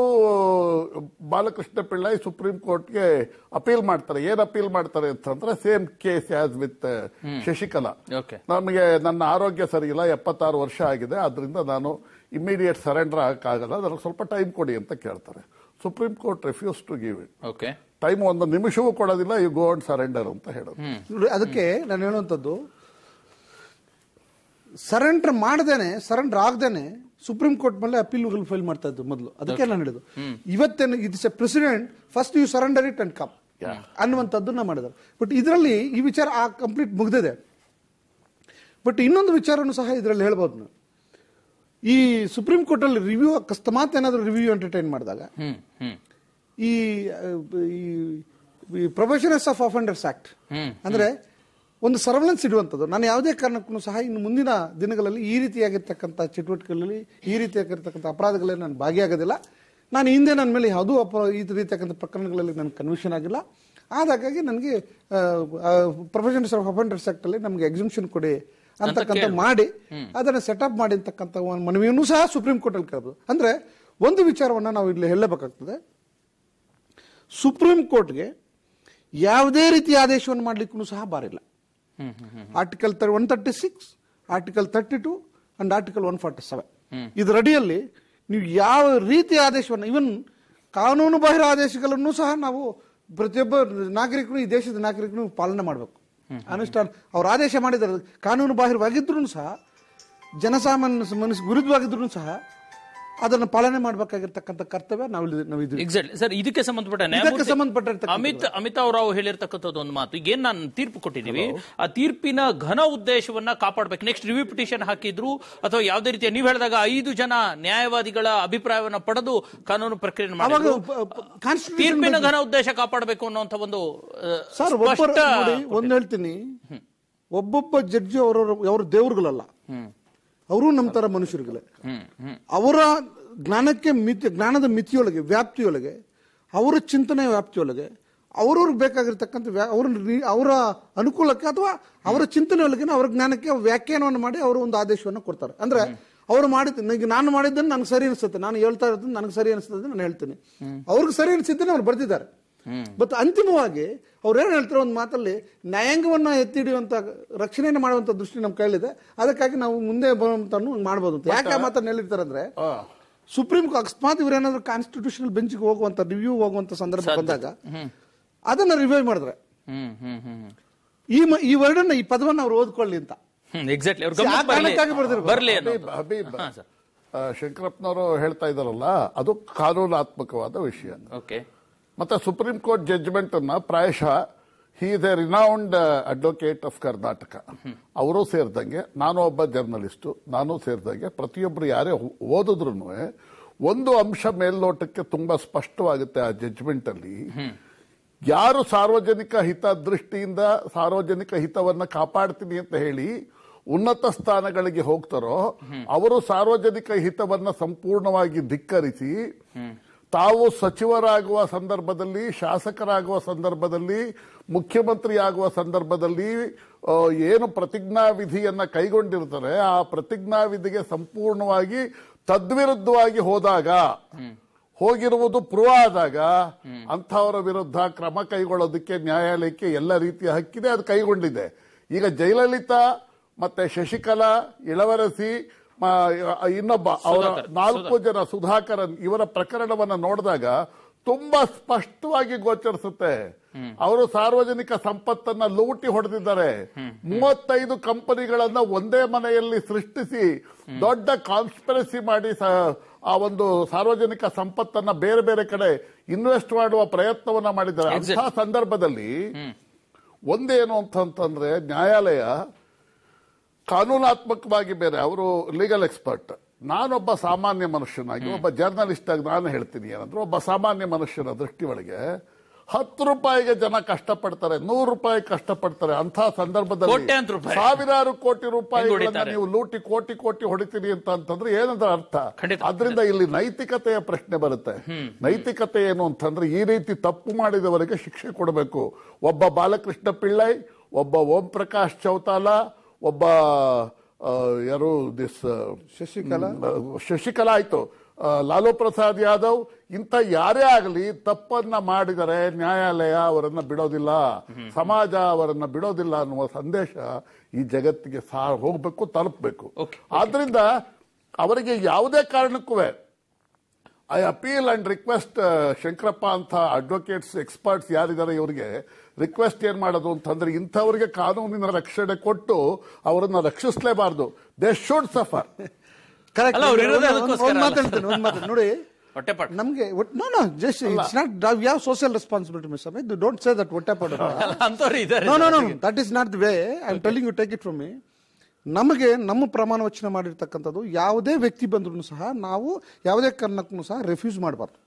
Balakrishna Pillai supreme ಕೋರ್ಟ್ಗೆ ಅಪೀಲ್ ಮಾಡ್ತಾರೆ ಏನ್ ಅಪೀಲ್ ಮಾಡ್ತಾರೆ ಅಂತಂದ್ರೆ same case as with Sasikala okay ನಮಗೆ ನನ್ನ ಆರೋಗ್ಯ ಸರಿ ಇಲ್ಲ ಎಪ್ಪತ್ತಾರು ವರ್ಷ ಆಗಿದೆ ಅದರಿಂದ ನಾನು ಇಮಿಡಿಯೇಟ್ ಸರೆಂಡರ್ ಆಗಕ್ಕಾಗಲ್ಲ ನನಗೆ ಸ್ವಲ್ಪ ಟೈಮ್ ಕೊಡಿ ಅಂತ ಕೇಳ್ತಾರೆ supreme court refuse to give it okay time ಒಂದು ನಿಮಿಷವೂ ಕೊಡೋದಿಲ್ಲ ಯು ಗೋ ಅಂಡ್ ಸರೆಂಡರ್ ಅಂತ ಹೇಳೋದು ನೋಡಿ ಅದಕ್ಕೆ ನಾನು ಹೇಳುವಂಥದ್ದು ಸರೆಂಡರ್ ಮಾಡದೇನೆ ಸರೆಂಡರ್ ಆಗದೇನೆ ಸುಪ್ರೀಂ ಕೋರ್ಟ್ ಮೇಲೆ ಅಪೀಲ್ ಫೈಲ್ ಮಾಡ್ತಾ ಇದ್ದು ಮೊದಲು ಅದಕ್ಕೆ ನಾನು ಹೇಳಿದ್ದು ಇವತ್ತೇನು it's a precedent first you surrender it and come ಅನ್ನುವಂಥದ್ದನ್ನ ಮಾಡಿದ್ದಾರೆ ಬಟ್ ಇದರಲ್ಲಿ ಈ ವಿಚಾರ ಆ ಕಂಪ್ಲೀಟ್ ಮುಗ್ದಿದೆ ಬಟ್ ಇನ್ನೊಂದು ವಿಚಾರನೂ ಸಹ ಇದರಲ್ಲಿ ಹೇಳ್ಬೋದು ನಾವು ಈ ಸುಪ್ರೀಂ ಕೋರ್ಟ್ ಅಲ್ಲಿ ರಿವ್ಯೂ ಅಕಸ್ಮಾತ್ ಏನಾದರೂ ರಿವ್ಯೂ ಎಂಟರ್ಟೈನ್ ಮಾಡಿದಾಗ ಹ್ಮ್ ಹ್ಮ್ ಈ ಈ professionals of offenders act hmm. ಅಂದ್ರೆ ಒಂದು ಸರ್ವಲೆನ್ಸ್ ಇಡುವಂಥದ್ದು ನಾನು ಯಾವುದೇ ಕಾರಣಕ್ಕೂ ಸಹ ಇನ್ನು ಮುಂದಿನ ದಿನಗಳಲ್ಲಿ ಈ ರೀತಿಯಾಗಿರ್ತಕ್ಕಂಥ ಚಟುವಟಿಕೆಗಳಲ್ಲಿ ಈ ರೀತಿಯಾಗಿರ್ತಕ್ಕಂಥ ಅಪರಾಧಗಳಲ್ಲಿ ನಾನು ಭಾಗಿಯಾಗೋದಿಲ್ಲ ನಾನು ಹಿಂದೆ ನನ್ನ ಮೇಲೆ ಯಾವುದೂ ಅಪ ಈ ರೀತಿಯಾದಂಥ ಪ್ರಕರಣಗಳಲ್ಲಿ ನಾನು ಕನ್ವಿಷನ್ ಆಗಿಲ್ಲ ಆದಾಗಾಗಿ ನನಗೆ ಪ್ರೊಫೆಷನಲ್ಸ್ ಆಫ್ ಅಫೆಂಡರ್ಸ್ ಆಕ್ಟ್ ಅಲ್ಲಿ ನಮಗೆ ಎಕ್ಸಿಬಿಷನ್ ಕೊಡಿ ಅಂತಕ್ಕಂಥ ಮಾಡಿ ಅದನ್ನ ಸೆಟಪ್ ಮಾಡಿ ಅಂತಕ್ಕಂಥ ಒಂದು ಮನವಿಯನ್ನು ಸಹ ಸುಪ್ರೀಂ ಕೋರ್ಟ್ ಅಲ್ಲಿ ಕೇಳಬಹುದು ಅಂದ್ರೆ ಒಂದು ವಿಚಾರವನ್ನ ನಾವು ಇಲ್ಲಿ ಹೇಳಬೇಕಾಗ್ತದೆ ಸುಪ್ರೀಂ ಕೋರ್ಟ್ಗೆ ಯಾವುದೇ ರೀತಿಯ ಆದೇಶವನ್ನು ಮಾಡಲಿಕ್ಕೂ ಸಹ ಬಾರಿಲ್ಲ ಹ್ಮ್ ಹ್ಮ್ ಹ್ಮ್ article one thirty six article thirty two and article one forty seven ಇದು ರೆಡಿಯಲ್ಲಿ ನೀವು ಯಾವ ರೀತಿಯ ಆದೇಶವನ್ನು ಇವನ್ ಕಾನೂನು ಬಾಹಿರ ಆದೇಶಗಳನ್ನು ಸಹ ನಾವು ಪ್ರತಿಯೊಬ್ಬ ನಾಗರಿಕರು ಈ ದೇಶದ ನಾಗರಿಕರು ಪಾಲನೆ ಮಾಡಬೇಕು ಅನುಷ್ಠಾನ ಅವ್ರು ಆದೇಶ ಮಾಡಿದ್ದಾರೆ ಕಾನೂನು ಬಾಹಿರವಾಗಿದ್ರು ಸಹ ಜನಸಾಮಾನ್ಯ ಮನಸ್ಸು ವಿರುದ್ಧವಾಗಿದ್ರು ಸಹ ಅದನ್ನು ಪಾಲನೆ ಮಾಡಬೇಕಾಗಿರ್ತಕ್ಕಂಥ ಕರ್ತವ್ಯ ನಾವು ಇಲ್ಲಿ- ನಾವು ಇದು ಎಕ್ಸಾಕ್ಟ್ಲಿ ಸರ್ ಇದಕ್ಕೆ ಸಂಬಂಧಪಟ್ಟ ಇದಕ್ಕೆ ನ್ಯಾಯಮೂರ್ತಿ ಸಂಬಂಧಪಟ್ಟಿರ್ತಕ್ಕಂಥ ಅಮಿತ್ ಅಮಿತಾವ್ ರಾವ್ ಹೇಳಿರ್ತಕ್ಕಂಥದ್ದು ಒಂದು ಮಾತು ಈಗ ಏನ್ ನಾನು ತೀರ್ಪು ಕೊಟ್ಟಿದ್ದೀವಿ ಆ ತೀರ್ಪಿನ ಘನ ಉದ್ದೇಶವನ್ನ ಕಾಪಾಡಬೇಕು ನೆಕ್ಸ್ಟ್ ರಿವ್ಯೂ ಪಿಟಿಷನ್ ಹಾಕಿದ್ರು ಅಥವಾ ಯಾವುದೇ ರೀತಿಯ ನೀವು ಹೇಳಿದಾಗ ಐದು ಜನ ನ್ಯಾಯವಾದಿಗಳ ಅಭಿಪ್ರಾಯವನ್ನ ಪಡೆದು ಕಾನೂನು ಪ್ರಕ್ರಿಯೆ ಅವಾಗ ಮಾಡಿದ್ರು ಕಾನ್ಸ್ಟಿಟ್ಯೂಷನ್ ತೀರ್ಪಿನ ಘನ ಉದ್ದೇಶ ಕಾಪಾಡಬೇಕು ಅನ್ನುವಂಥ ಒಂದು ಆ, ಸರ್ ಒಬ್ಬರು ಸ್ಪಷ್ಟ ನೋಡಿ ಒಂದು ಹೇಳ್ತೀನಿ ಒಬ್ಬೊಬ್ಬ ಜಡ್ಜಿ ಅವರವರ ಅವ್ರ ದೇವ್ರುಗಳಲ್ಲ ಅವರು ನಮ್ಮ ತರ ಮನುಷ್ಯರುಗಳೇ ಹ್ಮ್ ಹ್ಮ್ ಅವರ ಜ್ಞಾನಕ್ಕೆ ಮಿತಿ ಜ್ಞಾನದ ಮಿತಿಯೊಳಗೆ ವ್ಯಾಪ್ತಿಯೊಳಗೆ ಅವರ ಚಿಂತನೆ ವ್ಯಾಪ್ತಿಯೊಳಗೆ ಅವ್ರವ್ರಿಗೆ ಬೇಕಾಗಿರ್ತಕ್ಕಂಥ ವ್ಯಾ- ಅವ್ರ ರೀ- ಅವರ ಅನುಕೂಲಕ್ಕೆ ಅಥವಾ ಅವರ ಚಿಂತನೆಯೊಳಗೆ ಅವರ ಜ್ಞಾನಕ್ಕೆ ವ್ಯಾಖ್ಯಾನವನ್ನು ಮಾಡಿ ಅವರು ಒಂದು ಆದೇಶವನ್ನು ಕೊಡ್ತಾರೆ ಅಂದ್ರೆ ಅವರು ಮಾಡಿದ ಈಗ ನಾನು ಮಾಡಿದ್ದನ್ನು ನನಗೆ ಸರಿ ಅನಿಸುತ್ತೆ ನಾನು ಹೇಳ್ತಾ ಇರೋದನ್ನ ನನಗೆ ಸರಿ ಅನಿಸ್ತದೆ ನಾನು ಹೇಳ್ತೀನಿ ಅವ್ರಿಗೆ ಸರಿ ಅನಿಸಿದ್ದನ್ನು ಅವ್ರು ಬರ್ದಿದ್ದಾರೆ ಬಟ್ ಅಂತಿಮವಾಗಿ ಅವ್ರು ಏನು ಹೇಳ್ತಾರೆ ಒಂದು ಮಾತಲ್ಲಿ ನ್ಯಾಯಾಂಗವನ್ನ ಎತ್ತಿ ಹಿಡಿಯುವಂತ ರಕ್ಷಣೆಯನ್ನು ಮಾಡುವಂತ ದೃಷ್ಟಿ ನಮ್ಮ ಕೈಲಿದೆ ಅದಕ್ಕಾಗಿ ನಾವು ಮುಂದೆ ಬರುವಂತ ಮಾಡ್ಬೋದು ಅಂತ ಯಾಕೆ ಆ ಮಾತನ್ನು ಹೇಳಿರ್ತಾರೆ ಅಂದ್ರೆ ಸುಪ್ರೀಂ ಅಕಸ್ಮಾತ್ ಇವ್ರೇನಾದ್ರೂ ಕಾನ್ಸ್ಟಿಟ್ಯೂಷನಲ್ ಬೆಂಚ್ಗೆ ಹೋಗುವಂತ ರಿವ್ಯೂ ಹೋಗುವಂತ ಸಂದರ್ಭ ಬಂದಾಗ ಅದನ್ನ ರಿವ್ಯೂ ಮಾಡಿದ್ರೆ ಹ್ಮ್ ಹ್ಮ್ ಹ್ಮ್ ಈ ಮ- ಈ ವರ್ಡನ್ನ ಈ ಪದವನ್ನ ಅವ್ರು ಓದ್ಕೊಳ್ಳಿ ಅಂತ ಹ್ಮ್ ಎಕ್ಸಾಕ್ಟ್ಲಿ ಅವ್ರ ಆ ಗಮನಕ್ಕೆ ಬರ್ಲಿ ಕಾರಣಕ್ಕಾಗಿ ಬರ್ದಿರ್ಬೋದು. ಬರ್ಲಿ ಹಬೀಬ್ ಅನ್ನೋದು ಹಬೀಬ್ ಹಾ, ಸರ್. ಆ, ಶಂಕರಪ್ಪನವರು ಹೇಳ್ತಾ ಇದಾರಲ್ಲ ಅದು ಕಾನೂನಾತ್ಮಕವಾದ ವಿಷಯ ಓಕೆ ಮತ್ತೆ ಸುಪ್ರೀಂ ಕೋರ್ಟ್ ಜಡ್ಜ್ಮೆಂಟ್ ಅನ್ನ ಪ್ರಾಯಶಃ he is a renowned advocate of Karnataka ಅವರು ಸೇರಿದಂಗೆ ನಾನು ಒಬ್ಬ ಜರ್ನಲಿಸ್ಟು ನಾನು ಸೇರಿದಂಗೆ ಪ್ರತಿಯೊಬ್ಬರು ಯಾರೇ ಓದಿದ್ರು ಒಂದು ಅಂಶ ಮೇಲ್ನೋಟಕ್ಕೆ ತುಂಬಾ ಸ್ಪಷ್ಟವಾಗುತ್ತೆ ಆ ಜಡ್ಜ್ಮೆಂಟ್ ಅಲ್ಲಿ ಯಾರು ಸಾರ್ವಜನಿಕ ಹಿತ ದೃಷ್ಟಿಯಿಂದ ಸಾರ್ವಜನಿಕ ಹಿತವನ್ನ ಕಾಪಾಡ್ತೀನಿ ಅಂತ ಹೇಳಿ ಉನ್ನತ ಸ್ಥಾನಗಳಿಗೆ ಹೋಗ್ತಾರೋ ಅವರು ಸಾರ್ವಜನಿಕ ಹಿತವನ್ನ ಸಂಪೂರ್ಣವಾಗಿ ಧಿಕ್ಕರಿಸಿ ತಾವು ಸಚಿವರಾಗುವ ಸಂದರ್ಭದಲ್ಲಿ ಶಾಸಕರಾಗುವ ಸಂದರ್ಭದಲ್ಲಿ ಮುಖ್ಯಮಂತ್ರಿ ಆಗುವ ಸಂದರ್ಭದಲ್ಲಿ ಆ, ಏನು ಪ್ರತಿಜ್ಞಾ ವಿಧಿಯನ್ನ ಕೈಗೊಂಡಿರ್ತಾರೆ ಆ ಪ್ರತಿಜ್ಞಾ ವಿಧಿಗೆ ಸಂಪೂರ್ಣವಾಗಿ ತದ್ವಿರುದ್ಧವಾಗಿ ಹೋದಾಗ ಹೋಗಿರುವುದು ಪ್ರೂವ್ ಆದಾಗ ಅಂಥವರ ವಿರುದ್ಧ ಕ್ರಮ ಕೈಗೊಳ್ಳೋದಕ್ಕೆ ನ್ಯಾಯಾಲಯಕ್ಕೆ ಎಲ್ಲ ರೀತಿಯ ಹಕ್ಕಿದೆ ಅದು ಕೈಗೊಂಡಿದೆ ಈಗ ಜಯಲಲಿತಾ ಮತ್ತೆ ಶಶಿಕಲಾ ಇಳವರಸಿ ಮ- ಇನ್ನೊಬ್ಬ ಅವರ ಸುಧಾಕರ್, ನಾಲ್ಕು ಜನ ಸುಧಾಕರನ್ ಇವರ ಪ್ರಕರಣವನ್ನ ನೋಡಿದಾಗ ತುಂಬಾ ಸ್ಪಷ್ಟವಾಗಿ ಗೋಚರಿಸುತ್ತೆ ಅವರು ಸಾರ್ವಜನಿಕ ಸಂಪತ್ತನ್ನ ಲೂಟಿ ಹೊಡೆದಿದ್ದಾರೆ ಮೂವತ್ತೈದು ಕಂಪನಿಗಳನ್ನ ಒಂದೇ ಮನೆಯಲ್ಲಿ ಸೃಷ್ಟಿಸಿ ದೊಡ್ಡ ಕಾನ್ಸ್ಪಿರಸಿ ಮಾಡಿ ಸ- ಆ ಒಂದು ಸಾರ್ವಜನಿಕ ಸಂಪತ್ತನ್ನ ಬೇರೆ ಬೇರೆ ಕಡೆ ಇನ್ವೆಸ್ಟ್ ಮಾಡುವ ಪ್ರಯತ್ನವನ್ನ ಮಾಡಿದ್ದಾರೆ ಅಂತಹ ಸಂದರ್ಭದಲ್ಲಿ ಒಂದೇನು ಅಂತಂತಂದ್ರೆ ನ್ಯಾಯಾಲಯ ಕಾನೂನಾತ್ಮಕವಾಗಿ ಬೇರೆ ಅವರು ಲೀಗಲ್ ಎಕ್ಸ್ಪರ್ಟ್ ನಾನೊಬ್ಬ ಸಾಮಾನ್ಯ ಮನುಷ್ಯನಾಗಿ ಒಬ್ಬ ಜರ್ನಲಿಸ್ಟ್ ಆಗಿ ನಾನು ಹೇಳ್ತೀನಿ ಏನಂದ್ರೆ ಒಬ್ಬ ಸಾಮಾನ್ಯ ಮನುಷ್ಯನ ದೃಷ್ಟಿ ಒಳಗೆ ಹತ್ತು ರೂಪಾಯಿಗೆ ಜನ ಕಷ್ಟಪಡ್ತಾರೆ ನೂರು ರೂಪಾಯಿ ಕಷ್ಟಪಡ್ತಾರೆ ಅಂತಹ ಸಂದರ್ಭದಲ್ಲಿ ಕೋಟ್ಯಾಂತರ ರೂಪಾಯಿ. ಸಾವಿರಾರು ಕೋಟಿ ರೂಪಾಯಿಗಳನ್ನ ಹೊಡಿತಾರೆ? ನೀವು ಲೂಟಿ ಕೋಟಿ ಕೋಟಿ ಹೊಡಿತೀರಿ ಅಂತ ಅಂತಂದ್ರೆ ಏನಂದ್ರೆ ಅರ್ಥ ಖಂಡಿತ. ಅದರಿಂದ ಇಲ್ಲಿ ನೈತಿಕತೆಯ ಪ್ರಶ್ನೆ ಬರುತ್ತೆ ನೈತಿಕತೆ ಏನು ಅಂತಂದ್ರೆ ಈ ರೀತಿ ತಪ್ಪು ಮಾಡಿದವರಿಗೆ ಶಿಕ್ಷೆ ಕೊಡಬೇಕು ಒಬ್ಬ ಬಾಲಕೃಷ್ಣ ಪಿಳ್ಳೈ ಒಬ್ಬ ಓಂ ಪ್ರಕಾಶ್ ಚೌತಾಲ ಒಬ್ಬ ಆ, ಯಾರು ದಿಸ್ ಶಶಿಕಲಾ? ಶಶಿಕಲಾ ಆಯ್ತು ಆ, ಲಾಲು ಪ್ರಸಾದ್ ಯಾದವ್ ಇಂಥ ಯಾರೇ ಆಗಲಿ ತಪ್ಪನ್ನ ಮಾಡಿದರೆ ನ್ಯಾಯಾಲಯ ಅವರನ್ನ ಬಿಡೋದಿಲ್ಲ ಸಮಾಜ ಅವರನ್ನ ಬಿಡೋದಿಲ್ಲ ಅನ್ನುವ ಸಂದೇಶ ಈ ಜಗತ್ತಿಗೆ ಸಾ ಹೋಗ್ಬೇಕು ತಲುಪಬೇಕು Okay. ಆದ್ರಿಂದ ಅವರಿಗೆ ಯಾವುದೇ ಕಾರಣಕ್ಕೂ I appeal and request Shankarappa ಅಂತ ಅಡ್ವೊಕೇಟ್ಸ್ ಎಕ್ಸ್ಪರ್ಟ್ಸ್ ಯಾರಿದ್ದಾರೆ ಇವರಿಗೆ ರಿಕ್ವೆಸ್ಟ್ ಏನ್ ಮಾಡೋದು ಅಂತಂದ್ರೆ ಇಂಥವರಿಗೆ ಕಾನೂನಿನ ರಕ್ಷಣೆ ಕೊಟ್ಟು ಅವರನ್ನ ರಕ್ಷಿಸಲೇಬಾರದು ದೇ ಶುಡ್ ಸಫರ್ Correct. ಅಲ್ಲ, ಅವ್ರು ಇರೋದೇ ಒಂದು- ಒಂದು- ಅದಕ್ಕೋಸ್ಕರ ಒಂದು ಅಲ್ಲ. ಮಾತಾಡ್ತೀನಿ ಒಂದು ಮಾತಾಡ್ತೀನಿ ನೋಡಿ ಹೊಟ್ಟೆಪಾಡು ನಮ್ಗೆ no no just it's not we have social responsibility miss don't say that ಹೊಟ್ಟೆ ಪಾಡು ಅಂತವ್ರು ಇದ್ದಾರೆ no no no that is not the way I am telling you take it from me ನಮಗೆ ನಮ್ಮ ಪ್ರಮಾಣ ವಚನ ಮಾಡಿರ್ತಕ್ಕಂಥದ್ದು ಯಾವುದೇ ವ್ಯಕ್ತಿ ಬಂದ್ರೂ ಸಹ ನಾವು ಯಾವುದೇ ಕಾರಣಕ್ಕೂ ಸಹ ರೆಫ್ಯೂಸ್ ಮಾಡಬಾರ್ದು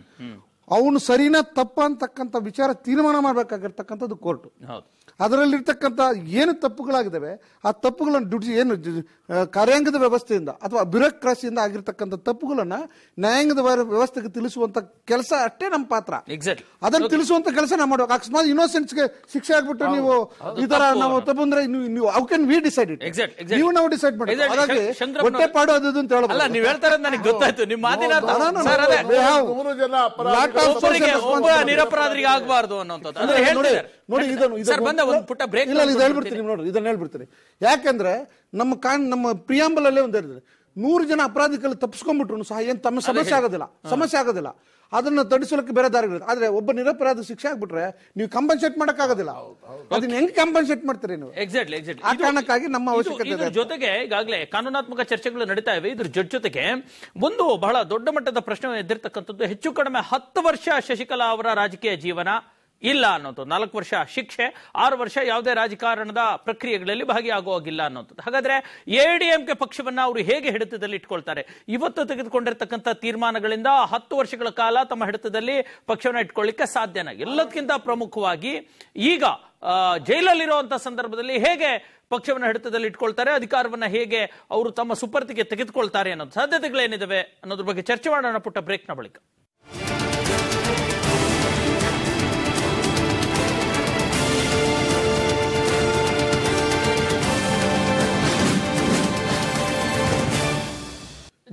ಅವನು ಸರಿನಾ ತಪ್ಪ ಅಂತಕ್ಕಂಥ ವಿಚಾರ ತೀರ್ಮಾನ ಮಾಡಬೇಕಾಗಿರ್ತಕ್ಕಂಥದ್ದು ಕೋರ್ಟ್ ಹೌದು ಅದರಲ್ಲಿರ್ತಕ್ಕಂಥ ಏನು ತಪ್ಪುಗಳಾಗಿದ್ದಾವೆ ಆ ತಪ್ಪುಗಳನ್ನು ದುಡ್ಡು ಏನು ಜ- ಆ, ಕಾರ್ಯಾಂಗದ ವ್ಯವಸ್ಥೆಯಿಂದ ಅಥವಾ ಬ್ಯೂರೋಕ್ರಾಸಿಯಿಂದ ಆಗಿರ್ತಕ್ಕಂಥ ತಪ್ಪುಗಳನ್ನ ನ್ಯಾಯಾಂಗದ ವ್ಯ- ವ್ಯವಸ್ಥೆಗೆ ತಿಳಿಸುವಂತ ಕೆಲಸ ಅಷ್ಟೇ ನಮ್ಮ ಪಾತ್ರ ಎಕ್ಸಾಕ್ಟ್ಲಿ ಅದನ್ನ ತಿಳಿಸುವಂತ ಕೆಲಸ ನಾವು ಮಾಡ್ಬೇಕು ಅಕಸ್ಮಾತ್ ಇನ್ನೋಸೆನ್ಸ್ಗೆ ಶಿಕ್ಷೆ ಆಗ್ಬಿಟ್ಟು ನೀವು ಈ ತರ ತಪ್ಪು. ನಾವು ತಪ್ಪು ಅಂದ್ರೆ ನೀವು ನೀವು how can we decide it Exact, exact. ನೀವು ನಾವು ಡಿಸೈಡ್ ಮಾಡಿ Exactly. ಹಾಗಾಗಿ ಶಂ- ಶಂಕರಪ್ಪನವ್ರು- ಹೊಟ್ಟೆ ಪಾಡು ಅದು ಇದು ಅಂತ ಅಲ್ಲ ಹೇಳಬಹುದು ನೀವ್ ಹೇಳ್ತಾ ಇರೋದು ನನಗೆ ಗೊತ್ತಾಯ್ತು ನಿಮ್ಮ ಮಾತಿನ ಅರ್ಥ. No, no, no, sir, no, ಅದೇ we have ನೂರು ಜನ lot ಅಪರಾಧಿಗಳು of ಒಬ್ಬರಿಗೆ social ಒಬ್ಬ responsibility. ನಿರಪರಾಧಿಗೆ ಆಗಬಾರ್ದು ಅನ್ನೋಂಥದ್ದು ಅಂದ್ರೆ ಅದನ್ನ ನೋಡಿ ಹೇಳ್ತಿದ್ದಾರೆ. ನೋಡಿ ಇದನ್ನು ಸರ್ ಬಂದ ಒಂದು ಪುಟ್ಟ ಬ್ರೇಕ್ ಇಲ್ಲ ಇದು ಹೇಳ್ಬಿಡ್ತೀನಿ ನೋಡ್ರಿ ಇದನ್ನ ಹೇಳ್ಬಿಡ್ತೀನಿ ಯಾಕಂದ್ರೆ ನಮ್ಮ ಕಾನ್ ನಮ್ಮ ಪ್ರಿಯಾಂಬಲ್ ಅಲ್ಲೇ ಒಂದು ಹೇಳಿದ್ರೆ ನೂರು ಜನ ಅಪರಾಧಿಗಳು ತಪ್ಪಿಸ್ಕೊಂಡ್ಬಿಟ್ರು ಸಹ ಏನ್ ತಮ್ಮ ಸಮಸ್ಯೆ ಆಗೋದಿಲ್ಲ ಸಮಸ್ಯೆ ಆಗೋದಿಲ್ಲ ಅದನ್ನ ತಡಿಸಲಿಕ್ಕೆ ಬೇರೆ ದಾರಿಗಳಿದೆ ಆದ್ರೆ ಒಬ್ಬ ನಿರಪರಾಧಿ ಶಿಕ್ಷೆ ಆಗ್ಬಿಟ್ರೆ ನೀವು ಕಂಪನ್ಸೇಟ್ ಮಾಡಕ್ಕಾಗೋದಿಲ್ಲ ಅದನ್ನ ಹೆಂಗ್ ಕಂಪನ್ಸೇಟ್ ಮಾಡ್ತೀರಿ ನೀವು ಎಕ್ಸಾಕ್ಟ್ಲಿ ಎಕ್ಸಾಕ್ಟ್ಲಿ ಆ ಕಾರಣಕ್ಕಾಗಿ ನಮ್ಮ ಅವಶ್ಯಕತೆ ಇದ್ರ ಇದೆ. ಜೊತೆಗೆ ಈಗಾಗಲೇ ಕಾನೂನಾತ್ಮಕ ಚರ್ಚೆಗಳು ನಡೀತಾ ಇವೆ ಇದ್ರ ಜೊತೆ ಜೊತೆಗೆ ಒಂದು ಬಹಳ ದೊಡ್ಡ ಮಟ್ಟದ ಪ್ರಶ್ನೆ ಎದ್ದಿರ್ತಕ್ಕಂಥದ್ದು ಹೆಚ್ಚು ಕಡಿಮೆ ಹತ್ತು ವರ್ಷ ಶಶಿಕಲಾ ಅವರ ರಾಜಕೀಯ ಜೀವನ ಇಲ್ಲ ಅನ್ನೋದು ನಾಲ್ಕು ವರ್ಷ ಶಿಕ್ಷೆ ಆರು ವರ್ಷ ಯಾವುದೇ ರಾಜಕಾರಣದ ಪ್ರಕ್ರಿಯೆಗಳಲ್ಲಿ ಭಾಗಿಯಾಗುವಾಗಿಲ್ಲ ಅನ್ನೋದು ಹಾಗಾದ್ರೆ ಎಡಿಎಂಕೆ ಪಕ್ಷವನ್ನ ಅವರು ಹೇಗೆ ಹಿಡಿತದಲ್ಲಿ ಇಟ್ಕೊಳ್ತಾರೆ ಇವತ್ತು ತೆಗೆದುಕೊಂಡಿರ್ತಕ್ಕಂಥ ತೀರ್ಮಾನಗಳಿಂದ ಹತ್ತು ವರ್ಷಗಳ ಕಾಲ ತಮ್ಮ ಹಿಡಿತದಲ್ಲಿ ಪಕ್ಷವನ್ನ ಇಟ್ಕೊಳ್ಳಿಕ್ಕೆ ಸಾಧ್ಯನ ಎಲ್ಲದಕ್ಕಿಂತ ಪ್ರಮುಖವಾಗಿ ಈಗ ಆ, ಜೈಲಲ್ಲಿರುವಂತ ಸಂದರ್ಭದಲ್ಲಿ ಹೇಗೆ ಪಕ್ಷವನ್ನ ಹಿಡಿತದಲ್ಲಿ ಇಟ್ಕೊಳ್ತಾರೆ ಅಧಿಕಾರವನ್ನ ಹೇಗೆ ಅವರು ತಮ್ಮ ಸುಪರ್ತಿಗೆ ತೆಗೆದುಕೊಳ್ತಾರೆ ಅನ್ನೋದು ಸಾಧ್ಯತೆಗಳೇನಿದಾವೆ ಅನ್ನೋದ್ರ ಬಗ್ಗೆ ಚರ್ಚೆ ಮಾಡೋಣ ಪುಟ್ಟ ಬ್ರೇಕ್ನ ಬಳಿಕ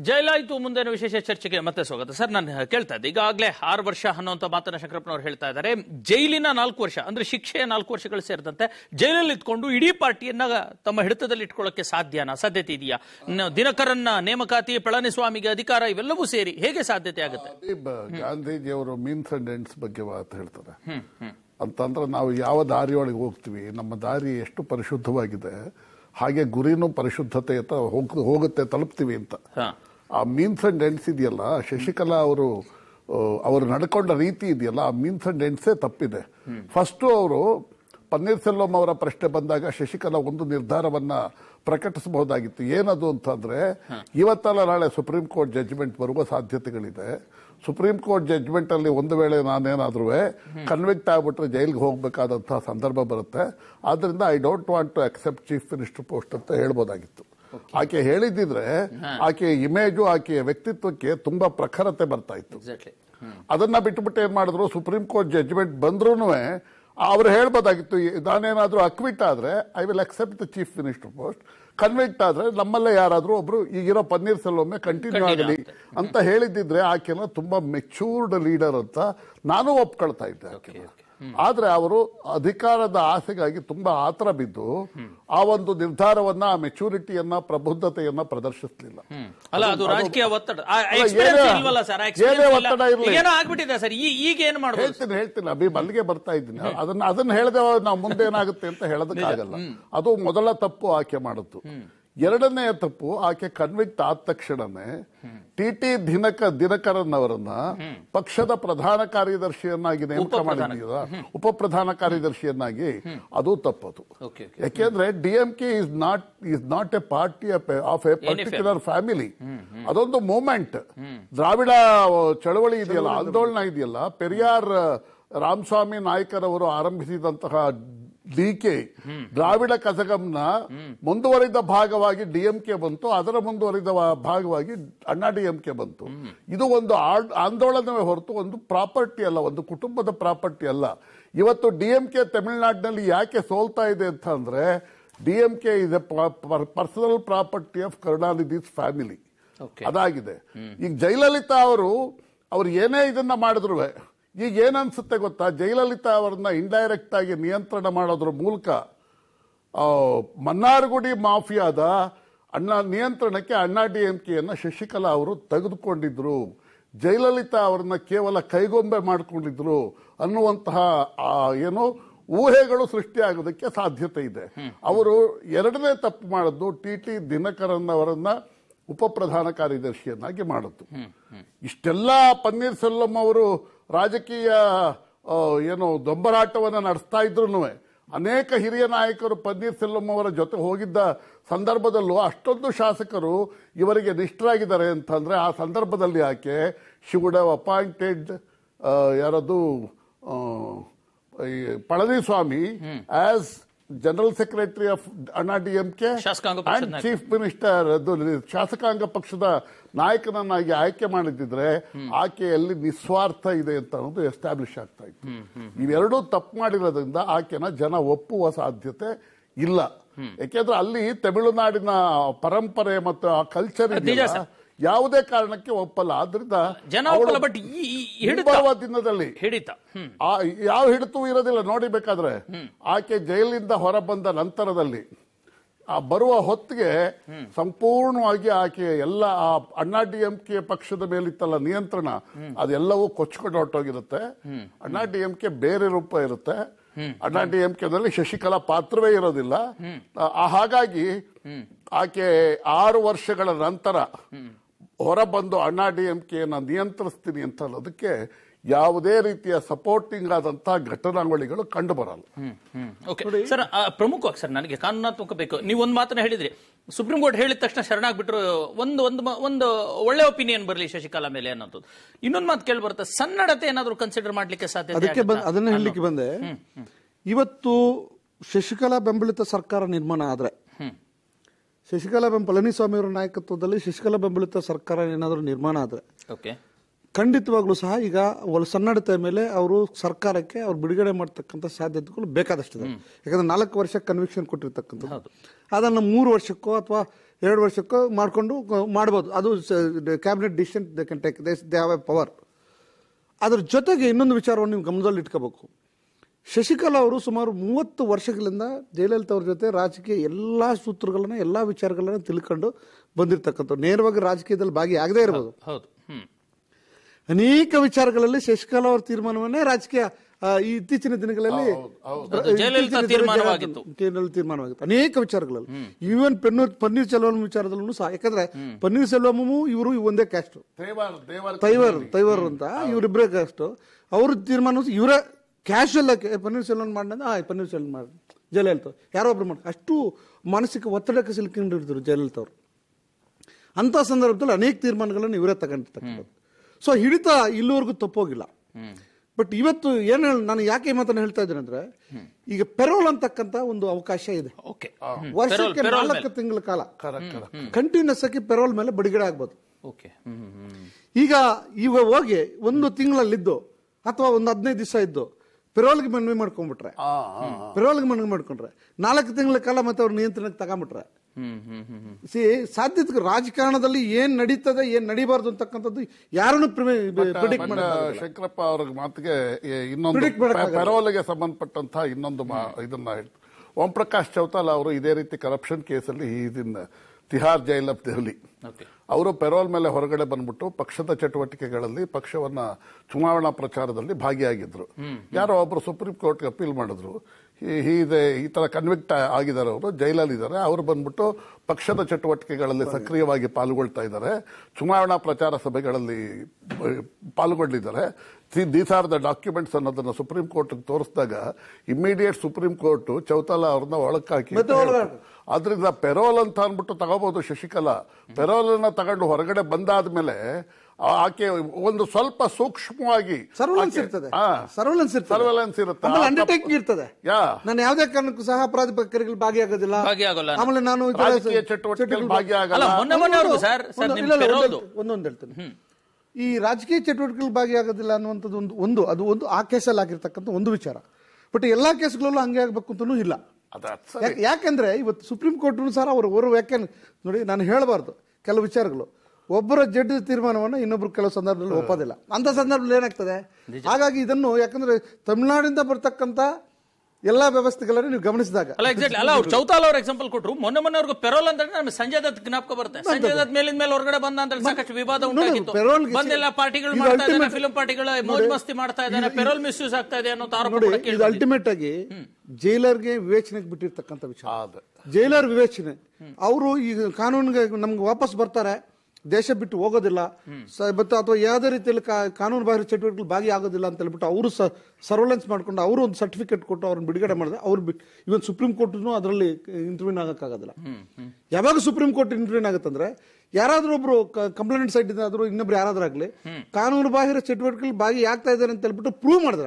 ಜೈಲಾಯ್ತು ಮುಂದಿನ ವಿಶೇಷ ಚರ್ಚೆಗೆ ಮತ್ತೆ ಸ್ವಾಗತ ಸರ್ ನಾನು ಕೇಳ್ತಾ ಇದ್ದೆ ಈಗಾಗಲೇ ಆರು ವರ್ಷ ಅನ್ನುವಂಥ ಮಾತನ್ನ ಶಂಕರಪ್ಪನವರು ಹೇಳ್ತಾ ಇದ್ದಾರೆ ಜೈಲಿನ ನಾಲ್ಕು ವರ್ಷ ಅಂದ್ರೆ ಶಿಕ್ಷೆಯ ನಾಲ್ಕು ವರ್ಷಗಳು ಸೇರಿದಂತೆ ಜೈಲಲ್ಲಿ ಇಟ್ಕೊಂಡು ಇಡೀ ಪಾರ್ಟಿಯನ್ನ ತಮ್ಮ ಹಿಡಿತದಲ್ಲಿ ಇಟ್ಕೊಳ್ಳೋಕೆ ಸಾಧ್ಯನಾ ಸಾಧ್ಯತೆ ಇದೆಯಾ ನ- ದಿನಕರನ್ನ ನೇಮಕಾತಿ ಪಳನಿಸ್ವಾಮಿಗೆ ಅಧಿಕಾರ ಇವೆಲ್ಲವೂ ಸೇರಿ ಹೇಗೆ ಸಾಧ್ಯತೆ ಆಗುತ್ತೆ ಅದೇ ಬ- ಗಾಂಧೀಜಿಯವರು ಮೀನ್ಸ್ ಅಂಡ್ ಎಂಡ್ಸ್ ಬಗ್ಗೆ ಮಾತು ಹೇಳ್ತಾರೆ ಅಂತಂದ್ರೆ ನಾವು ಯಾವ ದಾರಿಯೊಳಗೆ ಹೋಗ್ತೀವಿ ನಮ್ಮ ದಾರಿ ಎಷ್ಟು ಪರಿಶುದ್ಧವಾಗಿದೆ ಹಾಗೆ ಗುರಿನೂ ಪರಿಶುದ್ಧತೆ ಅಂತ ಹೋಗ್- ಹೋಗುತ್ತೆ ತಲುಪ್ತೀವಿ ಅಂತ ಹಾ. ಆ ಮೀನ್ಸ್ ಅಂಡ್ ಎಂಡ್ಸ್ ಇದೆಯಲ್ಲ ಶಶಿಕಲಾ ಅವರು ಆ, ಅವರು ನಡ್ಕೊಂಡ ರೀತಿ ಇದೆಯಲ್ಲ ಆ ಮೀನ್ಸ್ ಅಂಡ್ ಎಂಡ್ಸೇ ತಪ್ಪಿದೆ ಫಸ್ಟ್ ಅವರು ಪನ್ನೀರ್ ಸೆಲ್ವಂ ಅವರ ಪ್ರಶ್ನೆ ಬಂದಾಗ ಶಶಿಕಲಾ ಒಂದು ನಿರ್ಧಾರವನ್ನ ಪ್ರಕಟಿಸಬಹುದಾಗಿತ್ತು ಏನದು ಅಂತಂದ್ರೆ ಇವತ್ತಲ್ಲ ನಾಳೆ ಸುಪ್ರೀಂ ಕೋರ್ಟ್ ಜಡ್ಜ್ಮೆಂಟ್ ಬರುವ ಸಾಧ್ಯತೆಗಳಿದೆ ಸುಪ್ರೀಂ ಕೋರ್ಟ್ ಜಡ್ಜ್ಮೆಂಟ್ ಅಲ್ಲಿ ಒಂದು ವೇಳೆ ನಾನೇನಾದ್ರೂ ಕನ್ವಿಕ್ಟ್ ಆಗ್ಬಿಟ್ರೆ ಜೈಲ್ಗೆ ಹೋಗ್ಬೇಕಾದಂತಹ ಸಂದರ್ಭ ಬರುತ್ತೆ ಆದ್ರಿಂದ I don't want to accept chief minister post ಅಂತ ಹೇಳ್ಬೋದಾಗಿತ್ತು ಆಕೆ ಹೇಳಿದಿದ್ರೆ ಆಕೆ ಇಮೇಜು ಆಕೆಯ ವ್ಯಕ್ತಿತ್ವಕ್ಕೆ ತುಂಬಾ ಪ್ರಖರತೆ ಬರ್ತಾ ಇತ್ತು ಎಕ್ಸಾಕ್ಟ್ಲಿ ಅದನ್ನ ಬಿಟ್ಬಿಟ್ಟು ಏನ್ ಮಾಡಿದ್ರು ಸುಪ್ರೀಂ ಕೋರ್ಟ್ ಜಡ್ಜ್ಮೆಂಟ್ ಬಂದ್ರೂ ಅವ್ರು ಹೇಳ್ಬೋದಾಗಿತ್ತು ನಾನೇನಾದ್ರೂ ಅಕ್ವಿಟ್ ಆದ್ರೆ I will accept the chief minister post convict ಆದ್ರೆ ನಮ್ಮಲ್ಲೇ ಯಾರಾದ್ರೂ ಒಬ್ರು ಈಗಿರೋ ಪನ್ನೀರ್ ಸೆಲ್ವಮ್ಮೆ ಕಂಟಿನ್ಯೂ ಆಗಲಿ ಅಂತ ಹೇಳಿದ್ದಿದ್ರೆ ಆಕೆನ ತುಂಬಾ ಮೆಚೂರ್ಡ್ ಲೀಡರ್ ಅಂತ ನಾನು ಒಪ್ಕೊಳ್ತಾ ಇದ್ದೆ ಆಕೆನ. ಆದ್ರೆ ಅವರು ಅಧಿಕಾರದ ಆಸೆಗಾಗಿ ತುಂಬಾ ಆತರ ಬಿದ್ದು ಆ ಒಂದು ನಿರ್ಧಾರವನ್ನ ಆ ಮೆಚೂರಿಟಿಯನ್ನ ಪ್ರಬುದ್ಧತೆಯನ್ನ ಪ್ರದರ್ಶಿಸಲಿಲ್ಲ ಅಲ್ಲ ಅದು ರಾಜಕೀಯ ಒತ್ತಡ ಆ ಅಲ್ಲ, experience ಏನೇ- ಇಲ್ವಲ್ಲ ಸರ್ ಏನೇ ಒತ್ತಡ ಇರ್ಲಿ. ಏನೋ ಆಗ್ಬಿಟ್ಟಿದೆ ಸರ್ ಈ- ಈಗ ಏನ್ ಮಾಡ್ಬೋದು ಹೇಳ್ತೀನಿ ಹೇಳ್ತೀನಿ ಅಭಿ ಅಲ್ಲಿಗೆ ಬರ್ತಾ ಇದ್ದೀನಿ ಅದನ್ನ ಅದನ್ನ ಹೇಳದೆ ನಾವು ಮುಂದೆ ಏನಾಗುತ್ತೆ ಅಂತ ಹೇಳೋದಕ್ಕಾಗಲ್ಲ ಅದು ಮೊದಲ ತಪ್ಪು ಆಕೆ ಮಾಡಿದ್ದು ಎರಡನೆಯ ತಪ್ಪು ಆಕೆ ಕನ್ವಿಕ್ಟ್ ಆದ ತಕ್ಷಣನೇ ಟಿ ಟಿ ದಿನಕ ದಿನಕರನ್ ಅವರನ್ನ ಪಕ್ಷದ ಪ್ರಧಾನ ಕಾರ್ಯದರ್ಶಿಯನ್ನಾಗಿ ನೇಮಕ ಮಾಡಿದೀರ ಉಪ ಪ್ರಧಾನ ಕಾರ್ಯದರ್ಶಿಯನ್ನಾಗಿ ಅದು ತಪ್ಪದು ಓಕೆ ಯಾಕೆಂದ್ರೆ D M K is not is not a party of a particular family ಅದೊಂದು ಮೂಮೆಂಟ್ ದ್ರಾವಿಡ ಚಳವಳಿ ಇದೆಯಲ್ಲ ಆಂದೋಲನ ಇದೆಯಲ್ಲ ಪೆರಿಯಾರ್ ರಾಮಸ್ವಾಮಿ ನಾಯ್ಕರವರು ಆರಂಭಿಸಿದಂತಹ ಡಿ ಕೆ ದ್ರಾವಿಡ ಕಸಗಂನ ಮುಂದುವರಿದ ಭಾಗವಾಗಿ ಡಿಎಂಕೆ ಬಂತು ಅದರ ಮುಂದುವರಿದ ವ- ಭಾಗವಾಗಿ ಅಣ್ಣಾ ಡಿಎಂಕೆ ಬಂತು ಇದು ಒಂದು ಆಳ್- ಆಂದೋಲನವೇ ಹೊರತು ಒಂದು ಪ್ರಾಪರ್ಟಿ ಅಲ್ಲ ಒಂದು ಕುಟುಂಬದ ಪ್ರಾಪರ್ಟಿ ಅಲ್ಲ ಇವತ್ತು ಡಿಎಂಕೆ ತಮಿಳುನಾಡಿನಲ್ಲಿ ಯಾಕೆ ಸೋಲ್ತಾ ಇದೆ ಅಂತ ಅಂದ್ರೆ DMK is a personal property of Karunanidhi's family okay ಅದಾಗಿದೆ ಈಗ ಜಯಲಲಿತಾ ಅವರು ಅವ್ರು ಏನೇ ಇದನ್ನ ಮಾಡಿದ್ರು ಈಗ ಏನನ್ಸುತ್ತೆ ಗೊತ್ತಾ ಜಯಲಲಿತಾ ಅವರನ್ನ ಇಂಡೈರೆಕ್ಟ್ ಆಗಿ ನಿಯಂತ್ರಣ ಮಾಡೋದ್ರ ಮೂಲಕ ಆ, ಮನ್ನಾರ್ಗುಡಿ ಮಾಫಿಯಾದ ಅಣ್ಣ ನಿಯಂತ್ರಣಕ್ಕೆ ಅಣ್ಣಾ ಡಿ ಎಂ ಕೆಯನ್ನ ಶಶಿಕಲಾ ಅವರು ತೆಗೆದುಕೊಂಡಿದ್ರು ಜಯಲಲಿತಾ ಅವರನ್ನ ಕೇವಲ ಕೈಗೊಂಬೆ ಮಾಡಿಕೊಂಡಿದ್ರು ಅನ್ನುವಂತಹ ಆ, ಏನು ಊಹೆಗಳು ಸೃಷ್ಟಿಯಾಗೋದಕ್ಕೆ ಸಾಧ್ಯತೆ ಇದೆ ಅವರು ಎರಡನೇ ತಪ್ಪು ಮಾಡಿದ್ದು ಟಿ ಟಿ ದಿನಕರನ್ ಅವರನ್ನ ಉಪ ಪ್ರಧಾನ ಕಾರ್ಯದರ್ಶಿಯನ್ನಾಗಿ ಮಾಡಿದ್ದು ಇಷ್ಟೆಲ್ಲ ಪನ್ನೀರ್ ಸೆಲ್ವಂ ಅವರು ರಾಜಕೀಯ ಆ, ಏನು ದೊಂಬರಾಟವನ್ನು ನಡೆಸ್ತಾ ಇದ್ರು ಅನೇಕ ಹಿರಿಯ ನಾಯಕರು ಪನ್ನೀರ್ ಸೆಲ್ವಂ ಅವರ ಜೊತೆ ಹೋಗಿದ್ದ ಸಂದರ್ಭದಲ್ಲೂ ಅಷ್ಟೊಂದು ಶಾಸಕರು ಇವರಿಗೆ ನಿಷ್ಠರಾಗಿದ್ದಾರೆ ಅಂತಂದ್ರೆ ಆ ಸಂದರ್ಭದಲ್ಲಿ ಆಕೆ ಶಿ ವುಡ್ ಹವ್ ಅಪಾಯಿಂಟೆಡ್ ಯಾರದು ಆ, ಈ Palaniswami as general secretary of Anna D M K ಶಾಸಕಾಂಗ ಪಕ್ಷದ ನಾಯಕ. ಚೀಫ್ ಮಿನಿಸ್ಟರ್ ಅದು ಶಾಸಕಾಂಗ ಪಕ್ಷದ ನಾಯಕನನ್ನಾಗಿ ಆಯ್ಕೆ ಮಾಡಿದ್ರೆ ಆಕೆಯಲ್ಲಿ ನಿಸ್ವಾರ್ಥ ಇದೆ ಅಂತ ಅನ್ನೋದು ಎಸ್ಟಾಬ್ಲಿಷ್ ಆಗ್ತಾ ಇತ್ತು ಇವೆರಡೂ ತಪ್ಪು ಮಾಡಿರೋದ್ರಿಂದ ಆಕೆನ ಜನ ಒಪ್ಪುವ ಸಾಧ್ಯತೆ ಇಲ್ಲ ಯಾಕೆಂದ್ರೆ ಅಲ್ಲಿ ತಮಿಳುನಾಡಿನ ಪರಂಪರೆ ಮತ್ತು ಆ ಕಲ್ಚರ್ ನಿಜ ಸರ್. ಯಾವುದೇ ಕಾರಣಕ್ಕೆ ಒಪ್ಪಲ್ಲ ಆದ್ರಿಂದ ಜನ ಅವಳು ಒಪ್ಪಲ್ಲ ಬಟ್ ಈ ಈ ಹಿಡಿತ ಮುಂಬರುವ ದಿನದಲ್ಲಿ ಹಿಡಿತ ಹ್ಮ್ ಆ ಯಾವ ಹಿಡಿತವೂ ಇರೋದಿಲ್ಲ ನೋಡಿ ಬೇಕಾದ್ರೆ ಆಕೆ ಜೈಲಿಂದ ಹೊರಬಂದ ನಂತರದಲ್ಲಿ ಆ ಬರುವ ಹೊತ್ತಿಗೆ ಸಂಪೂರ್ಣವಾಗಿ ಆಕೆ ಎಲ್ಲ ಆ ಅಣ್ಣಾ ಡಿ ಎಂ ಕೆ ಪಕ್ಷದ ಮೇಲಿತ್ತಲ್ಲ ನಿಯಂತ್ರಣ ಅದೆಲ್ಲವೂ ಕೊಚ್ಕೊಂಡು ಹೊರಟೋಗಿರುತ್ತೆ ಅಣ್ಣಾ ಡಿ ಎಂ ಕೆ ಬೇರೆ ರೂಪ ಇರುತ್ತೆ ಅಣ್ಣಾ ಡಿ ಎಂ ಕೆದಲ್ಲಿ ಶಶಿಕಲಾ ಪಾತ್ರವೇ ಇರೋದಿಲ್ಲ ಆ- ಹಾಗಾಗಿ ಆಕೆ ಆರು ವರ್ಷಗಳ ನಂತರ ಹೊರಬಂದು ಅಣ್ಣಾ ಡಿ ಎಂ ಕೆಯನ್ನು ನಿಯಂತ್ರಿಸ್ತೀನಿ ಅಂತ ಅನ್ನೋದಕ್ಕೆ ಯಾವುದೇ ರೀತಿಯ ಸಪೋರ್ಟಿಂಗ್ ಆದಂತಹ ಘಟನಾವಳಿಗಳು ಕಂಡು ಬರಲ್ಲ ಓಕೆ ಸರ್ ಆ, ಪ್ರಮುಖವಾಗಿ ಸರ್ ನನಗೆ ಕಾನೂನಾತ್ಮಕ ಬೇಕು ನೀವು ಒಂದು ಮಾತನ್ನ ಹೇಳಿದ್ರಿ ಸುಪ್ರೀಂ ಕೋರ್ಟ್ ಹೇಳಿದ ತಕ್ಷಣ ಶರಣಾಗ್ಬಿಟ್ರು ಒಂದು ಒಂದು ಮ- ಒಂದು ಒಳ್ಳೆ ಒಪಿನಿಯನ್ ಬರಲಿ ಶಶಿಕಲಾ ಮೇಲೆ ಅನ್ನೋದು ಇನ್ನೊಂದು ಮಾತು ಕೇಳಿ ಬರುತ್ತೆ ಸನ್ನಡತೆ ಏನಾದ್ರು ಕನ್ಸಿಡರ್ ಮಾಡ್ಲಿಕ್ಕೆ ಸಾಧ್ಯತೆ ಅದಕ್ಕೆ ಬಂದ್ ಆಗುತ್ತಾ? ಅದನ್ನ ಹೇಳಲಿಕ್ಕೆ ಬಂದೆ ಇವತ್ತು ಶಶಿಕಲಾ ಬೆಂಬಲಿತ ಸರ್ಕಾರ ನಿರ್ಮಾಣ ಆದ್ರೆ ಶಶಿಕಲಾ ಬೆಂ ಪಳನಿಸ್ವಾಮಿ ಅವರ ನಾಯಕತ್ವದಲ್ಲಿ ಶಶಿಕಲಾ ಬೆಂಬಲಿತ ಸರ್ಕಾರ ಏನಾದರೂ ನಿರ್ಮಾಣ ಆದ್ರೆ ಓಕೆ ಖಂಡಿತವಾಗ್ಲೂ ಸಹ ಈಗ ಒಳ ಸನ್ನಡತೆ ಮೇಲೆ ಅವರು ಸರ್ಕಾರಕ್ಕೆ ಅವ್ರು ಬಿಡುಗಡೆ ಮಾಡ್ತಕ್ಕಂಥ ಸಾಧ್ಯತೆಗಳು ಬೇಕಾದಷ್ಟಿದೆ ಯಾಕಂದ್ರೆ ನಾಲ್ಕು ವರ್ಷ ಕನ್ವಿಕ್ಷನ್ ಕೊಟ್ಟಿರ್ತಕ್ಕಂಥದ್ದು ಅದನ್ನು ಮೂರು ವರ್ಷಕ್ಕೋ ಅಥವಾ ಎರಡು ವರ್ಷಕ್ಕೋ ಮಾಡಿಕೊಂಡು ಮಾಡ್ಬೋದು ಅದು cabinet decision they can take they they have a power ಅದ್ರ ಜೊತೆಗೆ ಇನ್ನೊಂದು ವಿಚಾರವನ್ನು ನೀವು ಗಮನದಲ್ಲಿ ಇಟ್ಕೋಬೇಕು ಶಶಿಕಲಾ ಅವರು ಸುಮಾರು ಮೂವತ್ತು ವರ್ಷಗಳಿಂದ ಜಯಲಲಿತಾ ಅವ್ರ ಜೊತೆ ರಾಜಕೀಯ ಎಲ್ಲ ಸೂತ್ರಗಳನ್ನ ಎಲ್ಲ ವಿಚಾರಗಳನ್ನ ತಿಳ್ಕೊಂಡು ಬಂದಿರತಕ್ಕಂಥ ನೇರವಾಗಿ ರಾಜಕೀಯದಲ್ಲಿ ಭಾಗಿಯಾಗದೇ ಇರ್ಬೋದು ಹೌದು ಹ್ಮ್ ಅನೇಕ ವಿಚಾರಗಳಲ್ಲಿ ಶಶಿಕಲಾ ಅವ್ರ ತೀರ್ಮಾನವನ್ನೇ ರಾಜಕೀಯ ಆ, ಈ ಇತ್ತೀಚಿನ ದಿನಗಳಲ್ಲಿ ಅದು ಜಯಲಲಿತಾ ಇತ್ತೀಚಿನ ತೀರ್ಮಾನವಾಗಿತ್ತು. ದಿನಗಳಲ್ಲಿ ತೀರ್ಮಾನವಾಗಿತ್ತು ಅನೇಕ ವಿಚಾರಗಳಲ್ಲಿ ಈವನ್ ಪನ್ನೀರ್ ಪನ್ನೀರ್ ಸೆಲ್ವಂ ವಿಚಾರದಲ್ಲೂ ಸಹ ಯಾಕಂದ್ರೆ ಪನ್ನೀರ್ ಸೆಲ್ವಮು ಇವರು ಒಂದೇ ಕ್ಯಾಸ್ಟ್ ದೇವರ ದೇವರ ತೈವರ್ ತೈವರ್ ಅಂತ ಇವರಿಬ್ಬರೇ ಕ್ಯಾಸ್ಟ್ ಅವ್ರ ತೀರ್ಮಾನ ಇವರೇ ಕ್ಯಾಶುವಲ್ ಆಗಿ "ಏ, ಪನ್ನೀರ್ ಸೆಲ್ವಂ ಮಾಡಿದ ಆ ಪನ್ನೀರ್ ಸೆಲ್ವಂ ಮಾಡಿ ಜಯಲಲಿತಾ ಯಾರೋ ಒಬ್ರು ಮಾಡಿ ಅಷ್ಟು ಮಾನಸಿಕ ಒತ್ತಡಕ್ಕೆ ಸಿಲುಕೊಂಡಿರ್ತಾರೆ ಜಯಲಲಿತಾ ಅವರು ಅಂತ ಸಂದರ್ಭದಲ್ಲಿ ಅನೇಕ ತೀರ್ಮಾನಗಳನ್ನು ಇವರೇ ತಗೊಂಡಿರ್ತಕ್ಕಂಥದ್ದು ಸೊ ಹಿಡಿತ ಇಲ್ಲಿವರೆಗೂ ತಪ್ಪೋಗಿಲ್ಲ ಬಟ್ ಇವತ್ತು ಏನು ಹೇಳ ನಾನು ಯಾಕೆ ಈ ಮಾತನ್ನು ಹೇಳ್ತಾ ಇದ್ದೇನೆ ಅಂದ್ರೆ ಈಗ ಪೆರೋಲ್ ಅಂತಕ್ಕಂಥ ಒಂದು ಅವಕಾಶ ಇದೆ ಓಕೆ ವರ್ಷಕ್ಕೆ ಪೆರೋಲ್ ನಾಲ್ಕು ತಿಂಗಳ ಕಾಲ ಕರೆಕ್ಟ್ ಕರೆಕ್ಟ್ ಕಂಟಿನ್ಯೂಸ್ ಆಗಿ ಪೆರೋಲ್ ಮೇಲೆ ಬಿಡುಗಡೆ ಆಗ್ಬೋದು ಓಕೆ ಹ್ಮ್ ಹ್ಮ್, ಹ್ಮ್ ಈಗ ಈಗ ಹೋಗಿ ಒಂದು ತಿಂಗಳಲ್ಲಿದ್ದು ಅಥವಾ ಒಂದು ಹದಿನೈದು ದಿವಸ ಇದ್ದು ಪೆರೋಲ್ಗೆ ಮನವಿ ಮಾಡ್ಕೊಂಡ್ಬಿಟ್ರೆ ಆ ಆ, ಆ. ಪೆರೋಲ್ಗೆ ಮನವಿ ಮಾಡ್ಕೊಂಡ್ರೆ ನಾಲ್ಕು ತಿಂಗಳ ಕಾಲ ಮತ್ತೆ ಅವ್ರ ನಿಯಂತ್ರಣಕ್ಕೆ ತಗೊಂಬಿಟ್ರೆ ಹ್ಮ್ ಹ್ಮ್ ಹ್ಮ್ ಹ್ಮ್ ಸಿ ಸಾಧ್ಯತೆ ರಾಜಕಾರಣದಲ್ಲಿ ಏನ್ ನಡೀತದೆ ಏನ್ ನಡೀಬಾರ್ದು ಅಂತಕ್ಕಂಥದ್ದು ಯಾರನ್ನು ಪ್ರಿಡಿಕ್ಟ್ ಮೊನ್ನೆ ಶಂಕರಪ್ಪ ಅವ್ರ ಮಾತಿಗೆ ಈ- ಇನ್ನೊಂದು Predict ಮಾಡಕ್ಕಾಗಲ್ಲ. ಪೆರೋಲ್ಗೆ ಸಂಬಂಧಪಟ್ಟಂತಹ ಇನ್ನೊಂದು ಮಾ- ಇದನ್ನ ಹೇಳ್ತು ಓಂ ಪ್ರಕಾಶ್ ಚೌತಾಲ ಅವರು ಇದೇ ರೀತಿ ಕರಪ್ಷನ್ ಕೇಸಲ್ಲಿ ಇದನ್ನ Tihar jail of Delhi okay ಅವರು ಪೆರೋಲ್ ಮೇಲೆ ಹೊರಗಡೆ ಬಂದ್ಬಿಟ್ಟು ಪಕ್ಷದ ಚಟುವಟಿಕೆಗಳಲ್ಲಿ ಪಕ್ಷವನ್ನ ಚುನಾವಣಾ ಪ್ರಚಾರದಲ್ಲಿ ಭಾಗಿಯಾಗಿದ್ರು ಯಾರೋ ಒಬ್ರು ಸುಪ್ರೀಂ ಕೋರ್ಟ್ಗೆ ಅಪೀಲ್ ಮಾಡಿದ್ರು ಈ- ಇದೆ ಈ ತರ ಕನ್ವಿಕ್ಟ್ ಆಗಿದ್ದಾರೆ ಅವರು ಜೈಲಲ್ಲಿ ಇದ್ದಾರೆ ಅವರು ಬಂದ್ಬಿಟ್ಟು ಪಕ್ಷದ ಚಟುವಟಿಕೆಗಳಲ್ಲಿ ಸಕ್ರಿಯವಾಗಿ ಪಾಲ್ಗೊಳ್ತಾ ಇದ್ದಾರೆ ಚುನಾವಣಾ ಪ್ರಚಾರ ಸಭೆಗಳಲ್ಲಿ ಬ- ಪಾಲ್ಗೊಂಡಿದ್ದಾರೆ ದೀಸ್ ಆರ್ ದ ಡಾಕ್ಯುಮೆಂಟ್ಸ್ ಅನ್ನೋದನ್ನ ಸುಪ್ರೀಂ ಕೋರ್ಟ್ ತೋರಿಸಿದಾಗ ಇಮಿಡಿಯೇಟ್ ಸುಪ್ರೀಂ ಕೋರ್ಟ್ ಚೌತಾಲ ಅವ್ರನ್ನ ಒಳಕ್ಕೆ ಹಾಕಿ ಮತ್ತೆ ಒಳಗೆ ಆದ್ರಿಂದ ಪೆರೋಲ್ ಅಂತ ಅಂದ್ಬಿಟ್ಟು ತಗೋಬಹುದು ಶಶಿಕಲಾ ಪೆರೋಲ್ ಅನ್ನ ತಗೊಂಡು ಹೊರಗಡೆ ಬಂದಾದ್ಮೇಲೆ ಆ- ಆಕೆ ಒಂದು ಸ್ವಲ್ಪ ಸೂಕ್ಷ್ಮವಾಗಿ ಸರ್ವಲೆನ್ಸ್ ಆಕೆ- ಇರ್ತದೆ ಆ, ಸರ್ವಲೆನ್ಸ್ ಇರ್ತದೆ ಸರ್ವೆಲೆನ್ಸ್ ಇರುತ್ತೆ ಆಮೇಲೆ ಆ ಅಂಡರ್ಟೇಕಿಂಗ್ ಇರ್ತದೆ ಯಾ ನಾನು ಯಾವುದೇ ಕಾರಣಕ್ಕೂ ಸಹ ಅಪರಾಧ ಪ್ರಕ್ರಿಯೆಗಳು ಭಾಗಿಯಾಗೋದಿಲ್ಲ ಭಾಗಿಯಾಗಲ್ಲ ನಾನು. ಆಮೇಲೆ ನಾನು ಈ ತರ ರಾಜಕೀಯ ಚಟುವಟಿಕೆಯಲ್ಲಿ ಭಾಗಿಯಾಗಲ್ಲ ಅಲ್ಲ ಮೊನ್ನೆ ಮೊನ್ನೆ ಅವ್ರಿಗೂ ಸರ್ ಸರ್ ಒಂದು- ನಿಮ್ ಇಲ್ಲ, ಇಲ್ಲ, ಒಂದು ಪೆರೋಲ್ದು ಹೇಳ್ತೀನಿ, ಒಂದೊಂದು ಹೇಳ್ತೀನಿ ಈ ರಾಜಕೀಯ ಚಟುವಟಿಕೆಗಳು ಭಾಗಿಯಾಗೋದಿಲ್ಲ ಅನ್ನುವಂಥದ್ದು ಒಂದು ಒಂದು ಅದು ಒಂದು ಆ ಕೇಸಲ್ಲಿ ಆಗಿರ್ತಕ್ಕಂಥ ಒಂದು ವಿಚಾರ ಬಟ್ ಎಲ್ಲಾ ಕೇಸ್ಗಳಲ್ಲೂ ಹಂಗೆ ಆಗ್ಬೇಕು ಅಂತಲೂ ಇಲ್ಲ ಅದ ಸರಿ. ಯಾಕ್- ಯಾಕೆಂದ್ರೆ ಇವತ್ತು ಸುಪ್ರೀಂ ಕೋರ್ಟ್ ಸಹ ಅವರು ಅವರು ವ್ಯಾಖ್ಯಾನ ನೋಡಿ ನಾನು ಹೇಳಬಾರ್ದು ಕೆಲವು ವಿಚಾರಗಳು ಒಬ್ಬರ ಜಡ್ಜ್ ತೀರ್ಮಾನವನ್ನು ಇನ್ನೊಬ್ರು ಕೆಲವು ಸಂದರ್ಭದಲ್ಲಿ ಒಪ್ಪೋದಿಲ್ಲ ಅಂತ ಸಂದರ್ಭದಲ್ಲಿ ಏನಾಗ್ತದೆ ಹಾಗಾಗಿ ಇದನ್ನು ಯಾಕಂದ್ರೆ ತಮಿಳುನಾಡಿಂದ ಬರ್ತಕ್ಕಂಥ ಎಲ್ಲಾ ವ್ಯವಸ್ಥೆಗಳನ್ನು ನೀವು ಗಮನಿಸಿದಾಗ ಅಲ್ಲ ಎಕ್ಸಾಕ್ಟ್ಲಿ ಅಲ್ಲ ಅವ್ರು ಚೌತಾಲ್ ಅವ್ರ ಎಕ್ಸಾಂಪಲ್ ಕೊಟ್ರು ಮೊನ್ನೆ ಮೊನ್ನೆ ಅವ್ರಿಗೆ ಪೆರೋಲ್ ಅಂತ ನಮ್ಗೆ ಸಂಜಯ್ ದತ್ ಜ್ಞಾಪಕ ಬರುತ್ತೆ ಸಂಜಯ್ ದತ್ ಮೇಲಿಂದ ಮೇಲೆ ಹೊರಗಡೆ ಬಂದ ಅಂತ ಹೇಳಿ ಸಾಕಷ್ಟು ವಿವಾದ ನೋಡಿ, ಉಂಟಾಗಿತ್ತು ಪೆರೋಲ್ಗೆ ಬಂದೆಲ್ಲ ಪಾರ್ಟಿಗಳು ಇದು ಮಾಡ್ತಾ ಇದ್ದಾರೆ ultimate- ಫಿಲ್ಮ್ ಪಾರ್ಟಿಗಳು ಮೋಜ್ ಮಸ್ತಿ ಮಾಡ್ತಾ ಇದ್ದಾರೆ ಪೆರೋಲ್ ಮಿಸ್ಯೂಸ್ ಆಗ್ತಾ ಇದೆ ಅನ್ನೋ ಆರೋಪ ನೋಡಿ ಕೂಡ ಇದು ಕೇಳಿ ಅಲ್ಟಿಮೇಟ್ ಆಗಿ ಜೈಲರ್ಗೆ ವಿವೇಚನೆಗೆ ಬಿಟ್ಟಿರ್ತಕ್ಕಂಥ ವಿಷಯ ಅದೇ. ಜೈಲರ್ ವಿವೇಚನೆ ಅವರು ಈಗ ಕಾನೂನಿಗೆ ನಮ್ಗೆ ವಾಪಸ್ ಬರ್ತಾರೆ ದೇಶ ಬಿಟ್ಟು ಹೋಗೋದಿಲ್ಲ ಸ- ಮತ್ತು ಅಥವಾ ಯಾವುದೇ ರೀತಿಯಲ್ಲಿ ಕಾ- ಕಾನೂನು ಬಾಹಿರ ಚಟುವಟಿಕೆಗಳು ಭಾಗಿಯಾಗೋದಿಲ್ಲ ಅಂತ ಹೇಳ್ಬಿಟ್ಟು ಅವರು ಸರ್ವೆಲೆನ್ಸ್ ಮಾಡ್ಕೊಂಡು ಅವರು ಒಂದು ಸರ್ಟಿಫಿಕೇಟ್ ಕೊಟ್ಟು ಅವ್ರನ್ನ ಬಿಡುಗಡೆ ಮಾಡಿದ್ರೆ ಅವ್ರು ಬಿಟ್ಟು ಇವನ್ ಸುಪ್ರೀಂ ಕೋರ್ಟ್ನು ಅದರಲ್ಲಿ ಇಂಟರ್ವ್ಯೂನ್ ಆಗಕ್ಕಾಗೋದಿಲ್ಲ ಯಾವಾಗ ಸುಪ್ರೀಂ ಕೋರ್ಟ್ ಇಂಟರ್ವ್ಯೂನ್ ಆಗುತ್ತಂದ್ರೆ ಯಾರಾದ್ರೂ ಒಬ್ರು ಕಂಪ್ಲೇಂಟ್ ಸೈಡ್ ಆದ್ರೂ ಇನ್ನೊಬ್ರು ಯಾರಾದ್ರೂ ಆಗ್ಲಿ ಕಾನೂನು ಬಾಹಿರ ಚಟುವಟಿಕೆಗಳು ಭಾಗಿ ಆಗ್ತಾ ಇದ್ದಾರೆ ಅಂತ ಹೇಳ್ಬಿಟ್ಟು ಪ್ರೂವ್ ಮಾಡಿದ್ರೆ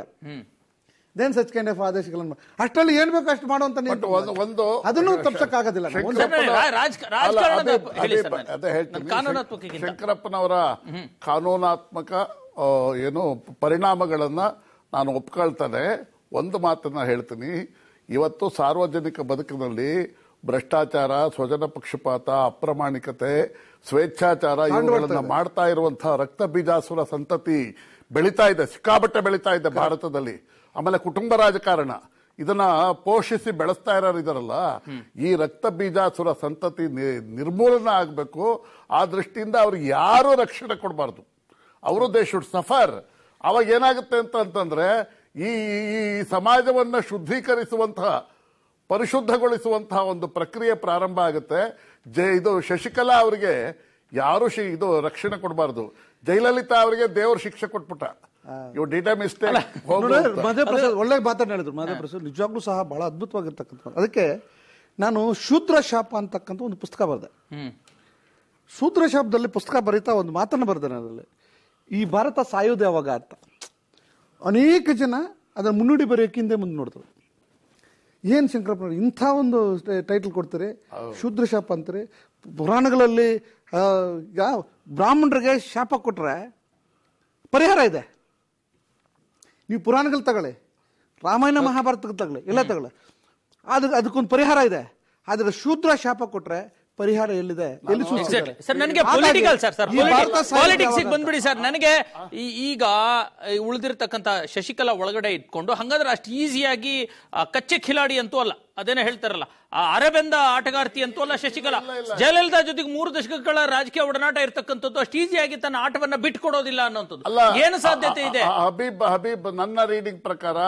ದೇನ್ ಸಚ್ ಕೈಂಡ್ ಆಫ್ ಆದೇಶಗಳನ್ನು ಮಾ- ಅಷ್ಟರಲ್ಲಿ ಏನ್ ಬೇಕು ಅಷ್ಟು ಮಾಡುವಂತ ಬಟ್ ಒಂದು ಒಂದು ಅದನ್ನು ತಪ್ಸಕ್ಕಾಗೋದಿಲ್ಲ ನಾವು. ಒಂದು- ಸರ್, ರಾ- ರಾಜ- ಅಲ್ಲ, ರಾಜಕಾರಣದ ಅದೇ- ಹೇಳಿ ಅದೇ ಸರ್ ಪ- ನಾನು. ಅದೇ ಹೇಳ್ತೀನಿ. ನಾನು ಕಾನೂನಾತ್ಮಕಕ್ಕಿಂತ. ಶಂಕರಪ್ಪನವರ ಕಾನೂನಾತ್ಮಕ ಆ, ಏನು ಪರಿಣಾಮಗಳನ್ನ ನಾನು ಒಪ್ಕೊಳ್ತಾನೆ ಒಂದು ಮಾತನ್ನ ಹೇಳ್ತೀನಿ ಇವತ್ತು ಸಾರ್ವಜನಿಕ ಬದುಕಿನಲ್ಲಿ ಭ್ರಷ್ಟಾಚಾರ ಸ್ವಜನ ಪಕ್ಷಪಾತ ಅಪ್ರಾಮಾಣಿಕತೆ ಸ್ವೇಚ್ಛಾಚಾರ ಇವುಗಳನ್ನ ಮಾಡ್ತಾ ಇರುವಂತಹ ರಕ್ತ ಬೀಜಾಸುರ ಸಂತತಿ ಬೆಳೀತಾ ಇದೆ ಸಿಕ್ಕಾಬಟ್ಟೆ ಬೆಳೀತಾ ಇದೆ ಭಾರತದಲ್ಲಿ ಆಮೇಲೆ ಕುಟುಂಬ ರಾಜಕಾರಣ ಇದನ್ನ ಪೋಷಿಸಿ ಬೆಳೆಸ್ತಾ ಇರೋರು ಇದಾರಲ್ಲ ಈ ರಕ್ತ ಬೀಜಾಸುರ ಸಂತತಿ ನಿ- ನಿರ್ಮೂಲನ ಆಗಬೇಕು ಆ ದೃಷ್ಟಿಯಿಂದ ಅವ್ರಿಗೆ ಯಾರು ರಕ್ಷಣೆ ಕೊಡಬಾರ್ದು ಅವರು ದೇ ಶುಡ್ ಸಫರ್ ಅವಾಗ ಏನಾಗುತ್ತೆ ಅಂತ ಅಂತಂದ್ರೆ ಈ ಈ ಸಮಾಜವನ್ನ ಶುದ್ಧೀಕರಿಸುವಂತಹ ಪರಿಶುದ್ಧಗೊಳಿಸುವಂತಹ ಒಂದು ಪ್ರಕ್ರಿಯೆ ಪ್ರಾರಂಭ ಆಗುತ್ತೆ ಜೈ ಇದು ಶಶಿಕಲಾ ಅವರಿಗೆ ಯಾರು ಶಿ ಇದು ರಕ್ಷಣೆ ಕೊಡಬಾರ್ದು ಜಯಲಲಿತಾ ಅವರಿಗೆ ದೇವ್ರ ಶಿಕ್ಷೆ ಕೊಟ್ಬಿಟ್ಟ ಇವ್ ಡಿಟ ಮಿಸ್ಟೇಕ್ ನೋಡಿ, ಮಧ್ಯಪ್ರಸಾದ್ ಒಳ್ಳೆ ಮಾತನ್ನ ಹೇಳಿದ್ರು ಮಧ್ಯಪ್ರಸಾದ್ ನಿಜವಾಗ್ಲೂ ಸಹ ಬಹಳ ಅದ್ಭುತವಾಗಿರ್ತಕ್ಕಂಥ ಅದಕ್ಕೆ ನಾನು ಶೂದ್ರ ಶಾಪ ಅಂತಕ್ಕಂಥ ಒಂದು ಪುಸ್ತಕ ಬರೆದೆ ಹ್ಮ್ ಶೂದ್ರ ಶಾಪದಲ್ಲಿ ಪುಸ್ತಕ ಬರೀತಾ ಒಂದು ಮಾತನ್ನು ಬರೆದೆ ಅದರಲ್ಲಿ ಈ ಭಾರತ ಸಾಯೋದು ಯಾವಾಗ ಅಂತ ಅನೇಕ ಜನ ಅದರ ಮುನ್ನುಡಿ ಬರೆಯೋಕ್ಕಿಂತ ಮುಂದೆ ನೋಡ್ತಾರೆ ಏನ್ ಶಂಕರಪ್ಪ ಇಂಥ ಒಂದು ಟೈಟಲ್ ಕೊಡ್ತಾರೆ ಶೂದ್ರ ಶಾಪ ಅಂತಾರೆ ಪುರಾಣಗಳಲ್ಲಿ ಆ, ಈಗ ಬ್ರಾಹ್ಮಣರಿಗೆ ಶಾಪ ಕೊಟ್ರೆ ಪರಿಹಾರ ಇದೆ ನೀವು ಪುರಾಣಗಳು ತಗೊಳ್ಳಿ ರಾಮಾಯಣ ಮಹಾಭಾರತ ತಗೊಳ್ಳಿ ಎಲ್ಲ ತಗೊಳ್ಳಿ ಅದು ಅದಕ್ಕೊಂದು ಪರಿಹಾರ ಇದೆ ಆದರೆ ಶೂದ್ರ ಶಾಪ ಕೊಟ್ರೆ ಪರಿಹಾರ ಎಲ್ಲಿದೆ ಎಲ್ಲಿ ಸೂಚಿಸಿದ್ದಾರೆ? ಎಕ್ಸಾಕ್ಟ್ಲಿ ಸರ್ ನನಗೆ ಹಾಗಾಗಿ ಪೊಲಿಟಿಕಲ್ ಸರ್ ಸರ್ ಈ ಭಾರತ ಸಾಹಿತ್ಯ ಪಾಲಿಟಿಕ್ಸ್ ಯಾವಾಗ ಬಂದ್ಬಿಡಿ ಸರ್ ನನಗೆ ಈ- ಈಗ ಈ ಉಳಿದಿರ್ತಕ್ಕಂಥ ಶಶಿಕಲಾ ಒಳಗಡೆ ಇಟ್ಕೊಂಡು ಹಂಗಾದ್ರೆ ಅಷ್ಟು ಈಸಿಯಾಗಿ ಆ, ಕಚ್ಚೆ ಖಿಲಾಡಿ ಅಂತೂ ಅಲ್ಲ ಅದೇನೋ ಹೇಳ್ತಾರಲ್ಲ ಆ ಅರೆಬೆಂದ ಆಟಗಾರ್ತಿ ಅಂತೂ ಅಲ್ಲ ಶಶಿಕಲಾ ಜಯಲಲಿತಾ ಜೊತೆಗೆ ಮೂರು ದಶಕಗಳ ರಾಜಕೀಯ ಒಡನಾಟ ಇರ್ತಕ್ಕಂಥದ್ದು ಅಷ್ಟು ಈಸಿಯಾಗಿ ತನ್ನ ಆಟವನ್ನ ಬಿಟ್ಕೊಡೋದಿಲ್ಲ ಅನ್ನೋಂಥದ್ದು ಅಲ್ಲ ಏನು ಸಾಧ್ಯತೆ ಇದೆ ಅ- ಅ- ಹಬೀಬ್ ಹಬೀಬ್ ನನ್ನ ರೀಡಿಂಗ್ ಪ್ರಕಾರ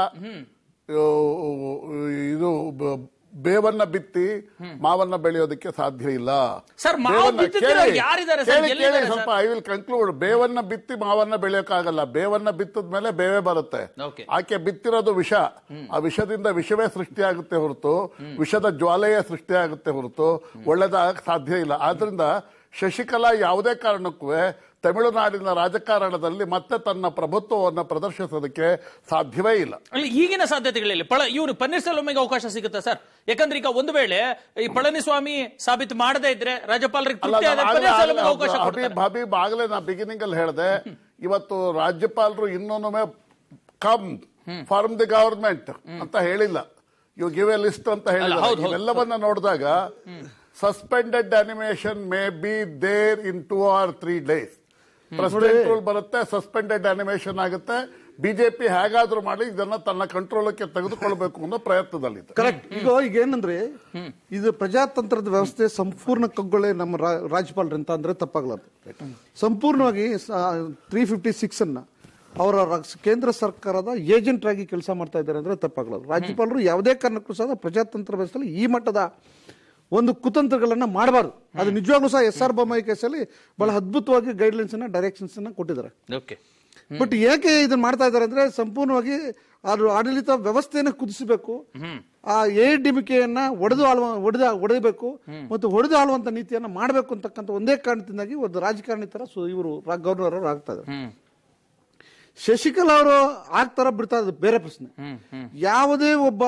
ಇವು- ಇದು ಬ- ಬೇವನ್ನ ಬಿತ್ತಿ ಮಾವನ್ನ ಬೆಳೆಯೋದಕ್ಕೆ ಸಾಧ್ಯ ಇಲ್ಲ ಸರ್, ಮಾವು ಬೇವನ್ನ- ಬಿತ್ತಿದ್ರೆ ಕೇಳಿ, ಯಾರಿದ್ದಾರೆ ಸರ್? ಕೇಳಿ, ಎಲ್ಲಿದ್ದಾರೆ ಕೇಳಿ, ಸ್ವಲ್ಪ ಐ ವಿಲ್ ಕನ್ಕ್ಲೂಡ್ ಬೇವನ್ನ ಬಿತ್ತಿ ಮಾವನ್ನ ಬೆಳೆಯೋಕ್ಕಾಗಲ್ಲ ಬೇವನ್ನ ಬಿತ್ತದ ಮೇಲೆ ಬೇವೇ ಬರುತ್ತೆ Okay. ಆಕೆ ಬಿತ್ತಿರೋದು ವಿಷ ಆ ವಿಷದಿಂದ ವಿಷವೇ ಸೃಷ್ಟಿಯಾಗುತ್ತೆ ಹೊರತು ವಿಷದ ಜ್ವಾಲೆಯೇ ಸೃಷ್ಟಿಯಾಗುತ್ತೆ ಹೊರತು ಒಳ್ಳೇದಾಗಕ್ಕೆ ಸಾಧ್ಯ ಇಲ್ಲ ಆದ್ರಿಂದ ಶಶಿಕಲಾ ಯಾವುದೇ ಕಾರಣಕ್ಕೂ ತಮಿಳುನಾಡಿನ ರಾಜಕಾರಣದಲ್ಲಿ ಮತ್ತೆ ತನ್ನ ಪ್ರಭುತ್ವವನ್ನು ಪ್ರದರ್ಶಿಸೋದಕ್ಕೆ ಸಾಧ್ಯವೇ ಇಲ್ಲ ಅಲ್ಲಿ ಈಗಿನ ಸಾಧ್ಯತೆಗಳಲ್ಲಿ ಪಳ ಇವರು ಪನ್ನೀರ್ಸೆಲ್ವಂಗೆ ಅವಕಾಶ ಸಿಗುತ್ತಾ ಸರ್ ಯಾಕಂದ್ರೆ ಈಗ ಒಂದು ವೇಳೆ ಈ ಪಳನಿಸ್ವಾಮಿ ಸಾಬೀತು ಮಾಡದೇ ಇದ್ರೆ ರಾಜ್ಯಪಾಲರಿಗೆ ಅಲ್ಲ, ತೃಪ್ತಿ ಆದ್ರೆ ಆಗ್ಲೇ- ಪನ್ನೀರ್ಸೆಲ್ವಂಗೆ ಆಗ್ಲೇ ಅವಕಾಶ ಕೊಡ್ತಾರೆ ಹಬೀಬ್ ಹಬೀಬ್ ಆಗ್ಲೇ ನಾ ಬಿಗಿನಿಂಗ್ ಅಲ್ಲಿ ಹೇಳಿದೆ ಇವತ್ತು ರಾಜ್ಯಪಾಲರು ಇನ್ನೊಮ್ಮೆ ಕಮ್ ಫಾರ್ಮ್ ದಿ ಗವರ್ಮೆಂಟ್ ಅಂತ ಹೇಳಿಲ್ಲ ಯು ಗಿವ್ ಎ ಲಿಸ್ಟ್ ಅಂತ ಹೇಳಿಲ್ಲ ಹೌದು, ಹೌದು. ಇವೆಲ್ಲವನ್ನ ನೋಡಿದಾಗ suspended animation may be there in two or three days president rule ಬರುತ್ತೆ ಸಸ್ಪೆಂಡೆಡ್ ಅನಿಮೇಷನ್ ಆಗುತ್ತೆ ಬಿಜೆಪಿ ಹೇಗಾದ್ರೂ ಮಾಡಿ ಇದನ್ನ ತನ್ನ ಕಂಟ್ರೋಲಕ್ಕೆ ತೆಗೆದುಕೊಳ್ಬೇಕು ಅನ್ನೋ ಪ್ರಯತ್ನದಲ್ಲಿದೆ ಕರೆಕ್ಟ್ ಈಗ ಈಗ ಏನಂದ್ರೆ ಇದು ಪ್ರಜಾತಂತ್ರದ ವ್ಯವಸ್ಥೆ ಸಂಪೂರ್ಣ ಕಗ್ಗೊಳ್ಳೆ ನಮ್ಮ ರಾ- ರಾಜ್ಯಪಾಲರು ಅಂತ ಅಂದ್ರೆ ತಪ್ಪಾಗ್ಲಾರ್ದು ಸಂಪೂರ್ಣವಾಗಿ ತ್ರೀ ಫಿಫ್ಟಿ ಸಿಕ್ಸ್ ಅನ್ನ ಅವರ ರ- ಕೇಂದ್ರ ಸರ್ಕಾರದ ಏಜೆಂಟ್ ಆಗಿ ಕೆಲಸ ಮಾಡ್ತಾ ಇದ್ದಾರೆ ಅಂದ್ರೆ ತಪ್ಪಾಗ್ಲಾರ್ದು ರಾಜ್ಯಪಾಲರು ಯಾವುದೇ ಕಾರಣಕ್ಕೂ ಸಹ ಪ್ರಜಾತಂತ್ರ ವ್ಯವಸ್ಥೆಯಲ್ಲಿ ಈ ಮಟ್ಟದ ಒಂದು ಕುತಂತ್ರಗಳನ್ನ ಮಾಡಬಾರ್ದು ಅದು ನಿಜವಾಗ್ಲೂ ಸಹ ಎಸ್ ಆರ್ ಬೊಮ್ಮಾಯಿ ಕೇಸಲ್ಲಿ ಬಹಳ ಅದ್ಭುತವಾಗಿ ಗೈಡ್ಲೈನ್ಸ್ ಅನ್ನ ಡೈರೆಕ್ಷನ್ಸ್ ಅನ್ನ ಕೊಟ್ಟಿದ್ದಾರೆ ಓಕೆ ಬಟ್ ಏಕೆ ಇದನ್ನ ಮಾಡ್ತಾ ಇದ್ದಾರೆ ಅಂದ್ರೆ ಸಂಪೂರ್ಣವಾಗಿ ಅದು ಆಡಳಿತ ವ್ಯವಸ್ಥೆಯನ್ನು ಕುದಿಸಬೇಕು ಆ ಎ ಡಿಮಿಕೆಯನ್ನ ಒಡೆದು ಆಳುವ ಒಡೆದ ಒಡೆಯಬೇಕು ಮತ್ತು ಹೊಡೆದು ಆಳುವಂತ ನೀತಿಯನ್ನ ಮಾಡಬೇಕು ಅಂತಕ್ಕಂಥ ಒಂದೇ ಕಾರಣದಿಂದಾಗಿ ಒಂದು ರಾಜಕಾರಣಿ ತರ ಸು- ಇವರು ರಾ- ಗವರ್ನರ್ ಅವರು ಆಗ್ತಾ ಇದ್ದಾರೆ ಹ್ಮ್ ಶಶಿಕಲಾ ಅವರು ಆಗ್ತಾರ ಬಿಡ್ತಾ ಇರೋದು ಬೇರೆ ಪ್ರಶ್ನೆ ಯಾವುದೇ ಒಬ್ಬ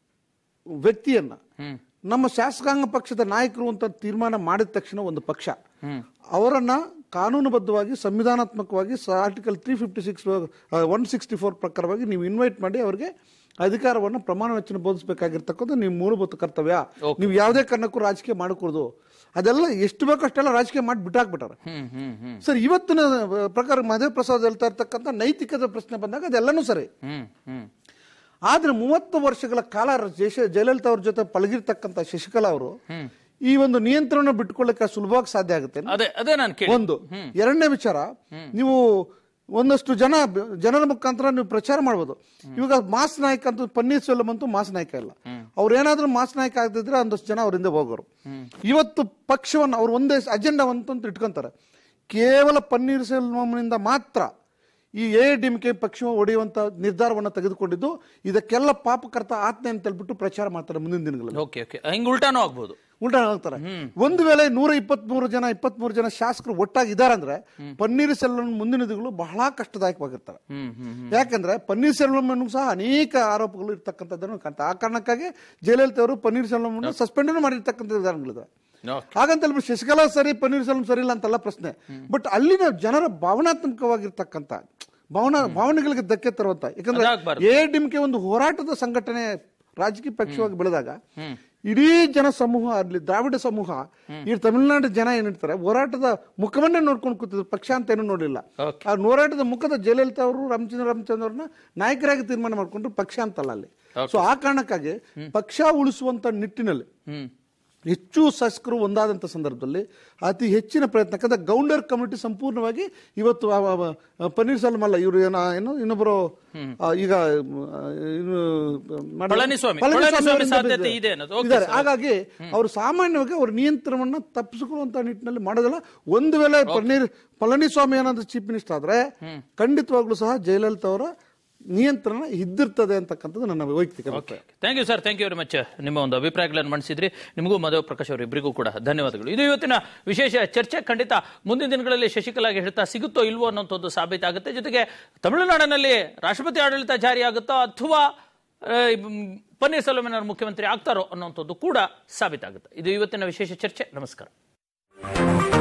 ವ್ಯಕ್ತಿಯನ್ನ ನಮ್ಮ ಶಾಸಕಾಂಗ ಪಕ್ಷದ ನಾಯಕರು ಅಂತ ತೀರ್ಮಾನ ಮಾಡಿದ ತಕ್ಷಣ ಒಂದು ಪಕ್ಷ ಅವರನ್ನ ಕಾನೂನುಬದ್ಧವಾಗಿ ಸಂವಿಧಾನಾತ್ಮಕವಾಗಿ article three fifty six one sixty four ಪ್ರಕಾರವಾಗಿ ನೀವು ಇನ್ವೈಟ್ ಮಾಡಿ ಅವರಿಗೆ ಅಧಿಕಾರವನ್ನು ಪ್ರಮಾಣ ವಚನ ಬೋಧಿಸಬೇಕಾಗಿರ್ತಕ್ಕಂಥ ನೀವು ಮೂಲಭೂತ ಕರ್ತವ್ಯ ನೀವು ಯಾವುದೇ ಕಾರಣಕ್ಕೂ ರಾಜಕೀಯ ಮಾಡಕೂಡದು ಅದೆಲ್ಲ ಎಷ್ಟು ಬೇಕೋ ಅಷ್ಟೆಲ್ಲ ರಾಜಕೀಯ ಮಾಡಿ ಬಿಟ್ಟಾಕ್ಬಿಟ್ಟಾರೆ ಹ್ಮ್ ಹ್ಮ್ ಹ್ಮ್ ಸರ್ ಇವತ್ತಿನ ಪ್ರಕಾರ ಮಹದೇವ್ ಪ್ರಸಾದ್ ಹೇಳ್ತಾ ಇರ್ತಕ್ಕಂಥ ನೈತಿಕದ ಪ್ರಶ್ನೆ ಬಂದಾಗ ಅದೆಲ್ಲನೂ ಸರಿ ಹ್ಮ್ ಹ್ಮ್ ಆದ್ರೆ ಮೂವತ್ತು ವರ್ಷಗಳ ಕಾಲ ಜಯಶ- ಜಯಲಲಿತಾ ಅವ್ರ ಜೊತೆ ಪಳಗಿರ್ತಕ್ಕಂಥ ಶಶಿಕಲಾ ಅವರು ಈ ಒಂದು ನಿಯಂತ್ರಣ ಬಿಟ್ಕೊಳ್ಳಕ್ಕೆ ಸುಲಭವಾಗಿ ಸಾಧ್ಯ ಆಗುತ್ತೆ ಅದೇ ಅದೇ ನಾನು ಕೇಳಿ ಒಂದು ಎರಡನೇ ವಿಚಾರ ನೀವು ಒಂದಷ್ಟು ಜನ ಜನರ ಮುಖಾಂತರ ನೀವು ಪ್ರಚಾರ ಮಾಡ್ಬೋದು ಇವಾಗ ಮಾಸ್ ನಾಯಕ ಅಂತೂ ಪನ್ನೀರ್ ಸೆಲ್ವಂ ಅಂತೂ ಮಾಸ್ ನಾಯಕ ಇಲ್ಲ ಅವ್ರು ಏನಾದ್ರೂ ಮಾಸ್ ನಾಯಕ ಆಗದಿದ್ರೆ ಒಂದಷ್ಟು ಜನ ಅವರಿಂದ ಹೋಗೋರು ಇವತ್ತು ಪಕ್ಷವನ್ನು ಅವ್ರು ಒಂದೇ ಅಜೆಂಡಾವಂತ ಇಟ್ಕೊಂತಾರೆ ಕೇವಲ ಪನ್ನೀರ್ ಸೆಲ್ವಂನಿಂದ ಮಾತ್ರ ಈ ಎ ಡಿ ಕೆ ಪಕ್ಷ ಒಡೆಯುವಂತ ನಿರ್ಧಾರವನ್ನು ತೆಗೆದುಕೊಂಡಿದ್ದು ಇದಕ್ಕೆಲ್ಲ ಪಾಪಕರ್ತ ಆತ್ಮೆ ಅಂತ ಹೇಳ್ಬಿಟ್ಟು ಪ್ರಚಾರ ಮಾಡ್ತಾರೆ ಮುಂದಿನ ದಿನಗಳಲ್ಲಿ ಓಕೆ ಓಕೆ ಹಿಂಗ್ ಉಲ್ಟಾನೂ ಆಗ್ಬೋದು ಉಲ್ಟಾ ಆಗ್ತಾರೆ ಒಂದು ವೇಳೆ ನೂರ ಇಪ್ಪತ್ಮೂರು ಜನ ಇಪ್ಪತ್ಮೂರು ಜನ ಶಾಸಕರು ಒಟ್ಟಾಗಿ ಇದ್ದಾರೆ ಅಂದ್ರೆ ಪನ್ನೀರ್ ಸೆಲ್ವಂ ಮುಂದಿನ ದಿನಗಳು ಬಹಳ ಕಷ್ಟದಾಯಕವಾಗಿರ್ತವೆ ಹ್ಮ್ ಹ್ಮ್ ಯಾಕಂದ್ರೆ ಪನ್ನೀರ್ ಸೆಲ್ವಂ ಸಹ ಅನೇಕ ಆರೋಪಗಳು ಇರ್ತಕ್ಕಂಥದ್ದನ್ನು ಕಾಣ್ತಾ ಆ ಕಾರಣಕ್ಕಾಗಿ ಜಯಲಲಿತಾ ಅವರು ಪನ್ನೀರ್ ಸೆಲ್ವಂ ಸಸ್ಪೆಂಡ್ ಮಾಡಿರ್ತಕ್ಕಂಥ ವಿಧಾನಗಳಿದೆ ಓಕೆ ಹಾಗಂತ ಹೇಳ್ಬಿಟ್ಟು ಶಶಿಕಲಾ ಸರಿ ಪನ್ನೀರ್ ಸೆಲ್ವಂ ಸರಿ ಇಲ್ಲ ಅಂತಲ್ಲ ಪ್ರಶ್ನೆ ಬಟ್ ಅಲ್ಲಿನ ಜನರ ಭಾವನಾತ್ಮಕವಾಗಿರ್ತಕ್ಕಂಥ ಭಾವನಾ ಭಾವನೆಗಳಿಗೆ ಧಕ್ಕೆ ತರುವಂತ ಯಾಕಂದ್ರೆ ಅದಾಗ್ಬಾರ್ದು. ಎ ಡಿಮ್ಕೆ ಒಂದು ಹೋರಾಟದ ಸಂಘಟನೆ ರಾಜಕೀಯ ಪಕ್ಷವಾಗಿ ಬೆಳೆದಾಗ ಇಡೀ ಜನ ಸಮೂಹ ಅಲ್ಲಿ ದ್ರಾವಿಡ ಸಮೂಹ ಈ ತಮಿಳುನಾಡು ಜನ ಏನಿರ್ತಾರೆ ಹೋರಾಟದ ಮುಖವನ್ನೇ ನೋಡ್ಕೊಂಡು ಕೂತಿದ್ರು ಪಕ್ಷ ಅಂತ ಏನೂ ನೋಡಲಿಲ್ಲ Okay. ಆ ಹೋರಾಟದ ಮುಖದ ಜಯಲಲಿತಾ ಅವರು ರಾಮಚಂದ್ರ ರಾಮಚಂದ್ರ ಅವ್ರನ್ನ ನಾಯಕರಾಗಿ ತೀರ್ಮಾನ ಮಾಡ್ಕೊಂಡ್ರು ಪಕ್ಷ ಅಂತಲ್ಲ ಅಲ್ಲಿ ಸೊ ಆ ಕಾರಣಕ್ಕಾಗಿ ಪಕ್ಷ ಉಳಿಸುವಂತ ನಿಟ್ಟಿನಲ್ಲಿ ಹ್ಮ್ ಹೆಚ್ಚು ಶಾಸಕರು ಒಂದಾದಂಥ ಸಂದರ್ಭದಲ್ಲಿ ಅತಿ ಹೆಚ್ಚಿನ ಪ್ರಯತ್ನ ಯಾಕಂದ್ರೆ ಗೌಂಡರ್ ಕಮಿಟಿ ಸಂಪೂರ್ಣವಾಗಿ ಇವತ್ತು ಆ- ಆ- ಆ ಪನ್ನೀರ್ ಸೆಲ್ವಂ ಅಲ್ಲ ಇವರು ಏನೋ ಏನು ಇನ್ನೊಬ್ಬರು ಆ, ಈಗ ಆ, ಇನ್ನು ಮಾಡ- ಪಳನಿಸ್ವಾಮಿ. ಪಳನಿಸ್ವಾಮಿ ಪಳನಿಸ್ವಾಮಿ ಅವರಿಂದ ಸಾಧ್ಯತೆ ಬಿದ್ದಿದೆ. ಇದೆ ಅನ್ನೋದು. Okay, ಇದ್ದಾರೆ. sir. ಹಾಗಾಗಿ ಅವರು ಸಾಮಾನ್ಯವಾಗಿ ಅವ್ರ ನಿಯಂತ್ರಣವನ್ನ ತಪ್ಪಿಸಿಕೊಳ್ಳುವಂತ ನಿಟ್ಟಿನಲ್ಲಿ ಮಾಡೋದಿಲ್ಲ ಒಂದು ವೇಳೆ ಪನ್ನೀರ್ ಪಳನಿಸ್ವಾಮಿ ಏನಾದ್ರು ಚೀಫ್ ಮಿನಿಸ್ಟರ್ ಆದ್ರೆ ಖಂಡಿತವಾಗ್ಲೂ ಸಹ ಜಯಲಲಿತಾ ಅವರ ನಿಯಂತ್ರಣ ಇದ್ದಿರ್ತದೆ ಅಂತಕ್ಕಂಥದ್ದು ನನ್ನ ವೈಯಕ್ತಿಕ ಅಭಿಪ್ರಾಯ thank you sir thank you very much ನಿಮ್ಮ ಒಂದು ಅಭಿಪ್ರಾಯಗಳನ್ನು ಮಂಡಿಸಿದ್ರಿ ನಿಮಗೂ ಮಧು ಪ್ರಕಾಶ್ ಅವರು ಇಬ್ಬರಿಗೂ ಕೂಡ ಧನ್ಯವಾದಗಳು ಇದು ಇವತ್ತಿನ ವಿಶೇಷ ಚರ್ಚೆ ಖಂಡಿತ ಮುಂದಿನ ದಿನಗಳಲ್ಲಿ ಶಶಿಕಲಾಗೆ ಹೇಳ್ತಾ ಸಿಗುತ್ತೋ ಇಲ್ವೋ ಅನ್ನೋಂಥದ್ದು ಸಾಬೀತಾಗುತ್ತೆ ಜೊತೆಗೆ ತಮಿಳುನಾಡಿನಲ್ಲಿ ರಾಷ್ಟ್ರಪತಿ ಆಡಳಿತ ಜಾರಿಯಾಗುತ್ತೋ ಅಥವಾ ಆ, ಮ್, ಪನ್ನೀರ್ಸೆಲ್ವಂ ಮುಖ್ಯಮಂತ್ರಿ ಆಗ್ತಾರೋ ಅನ್ನೋಂಥದ್ದು ಕೂಡ ಸಾಬೀತಾಗುತ್ತೆ ಇದು ಇವತ್ತಿನ ವಿಶೇಷ ಚರ್ಚೆ ನಮಸ್ಕಾರ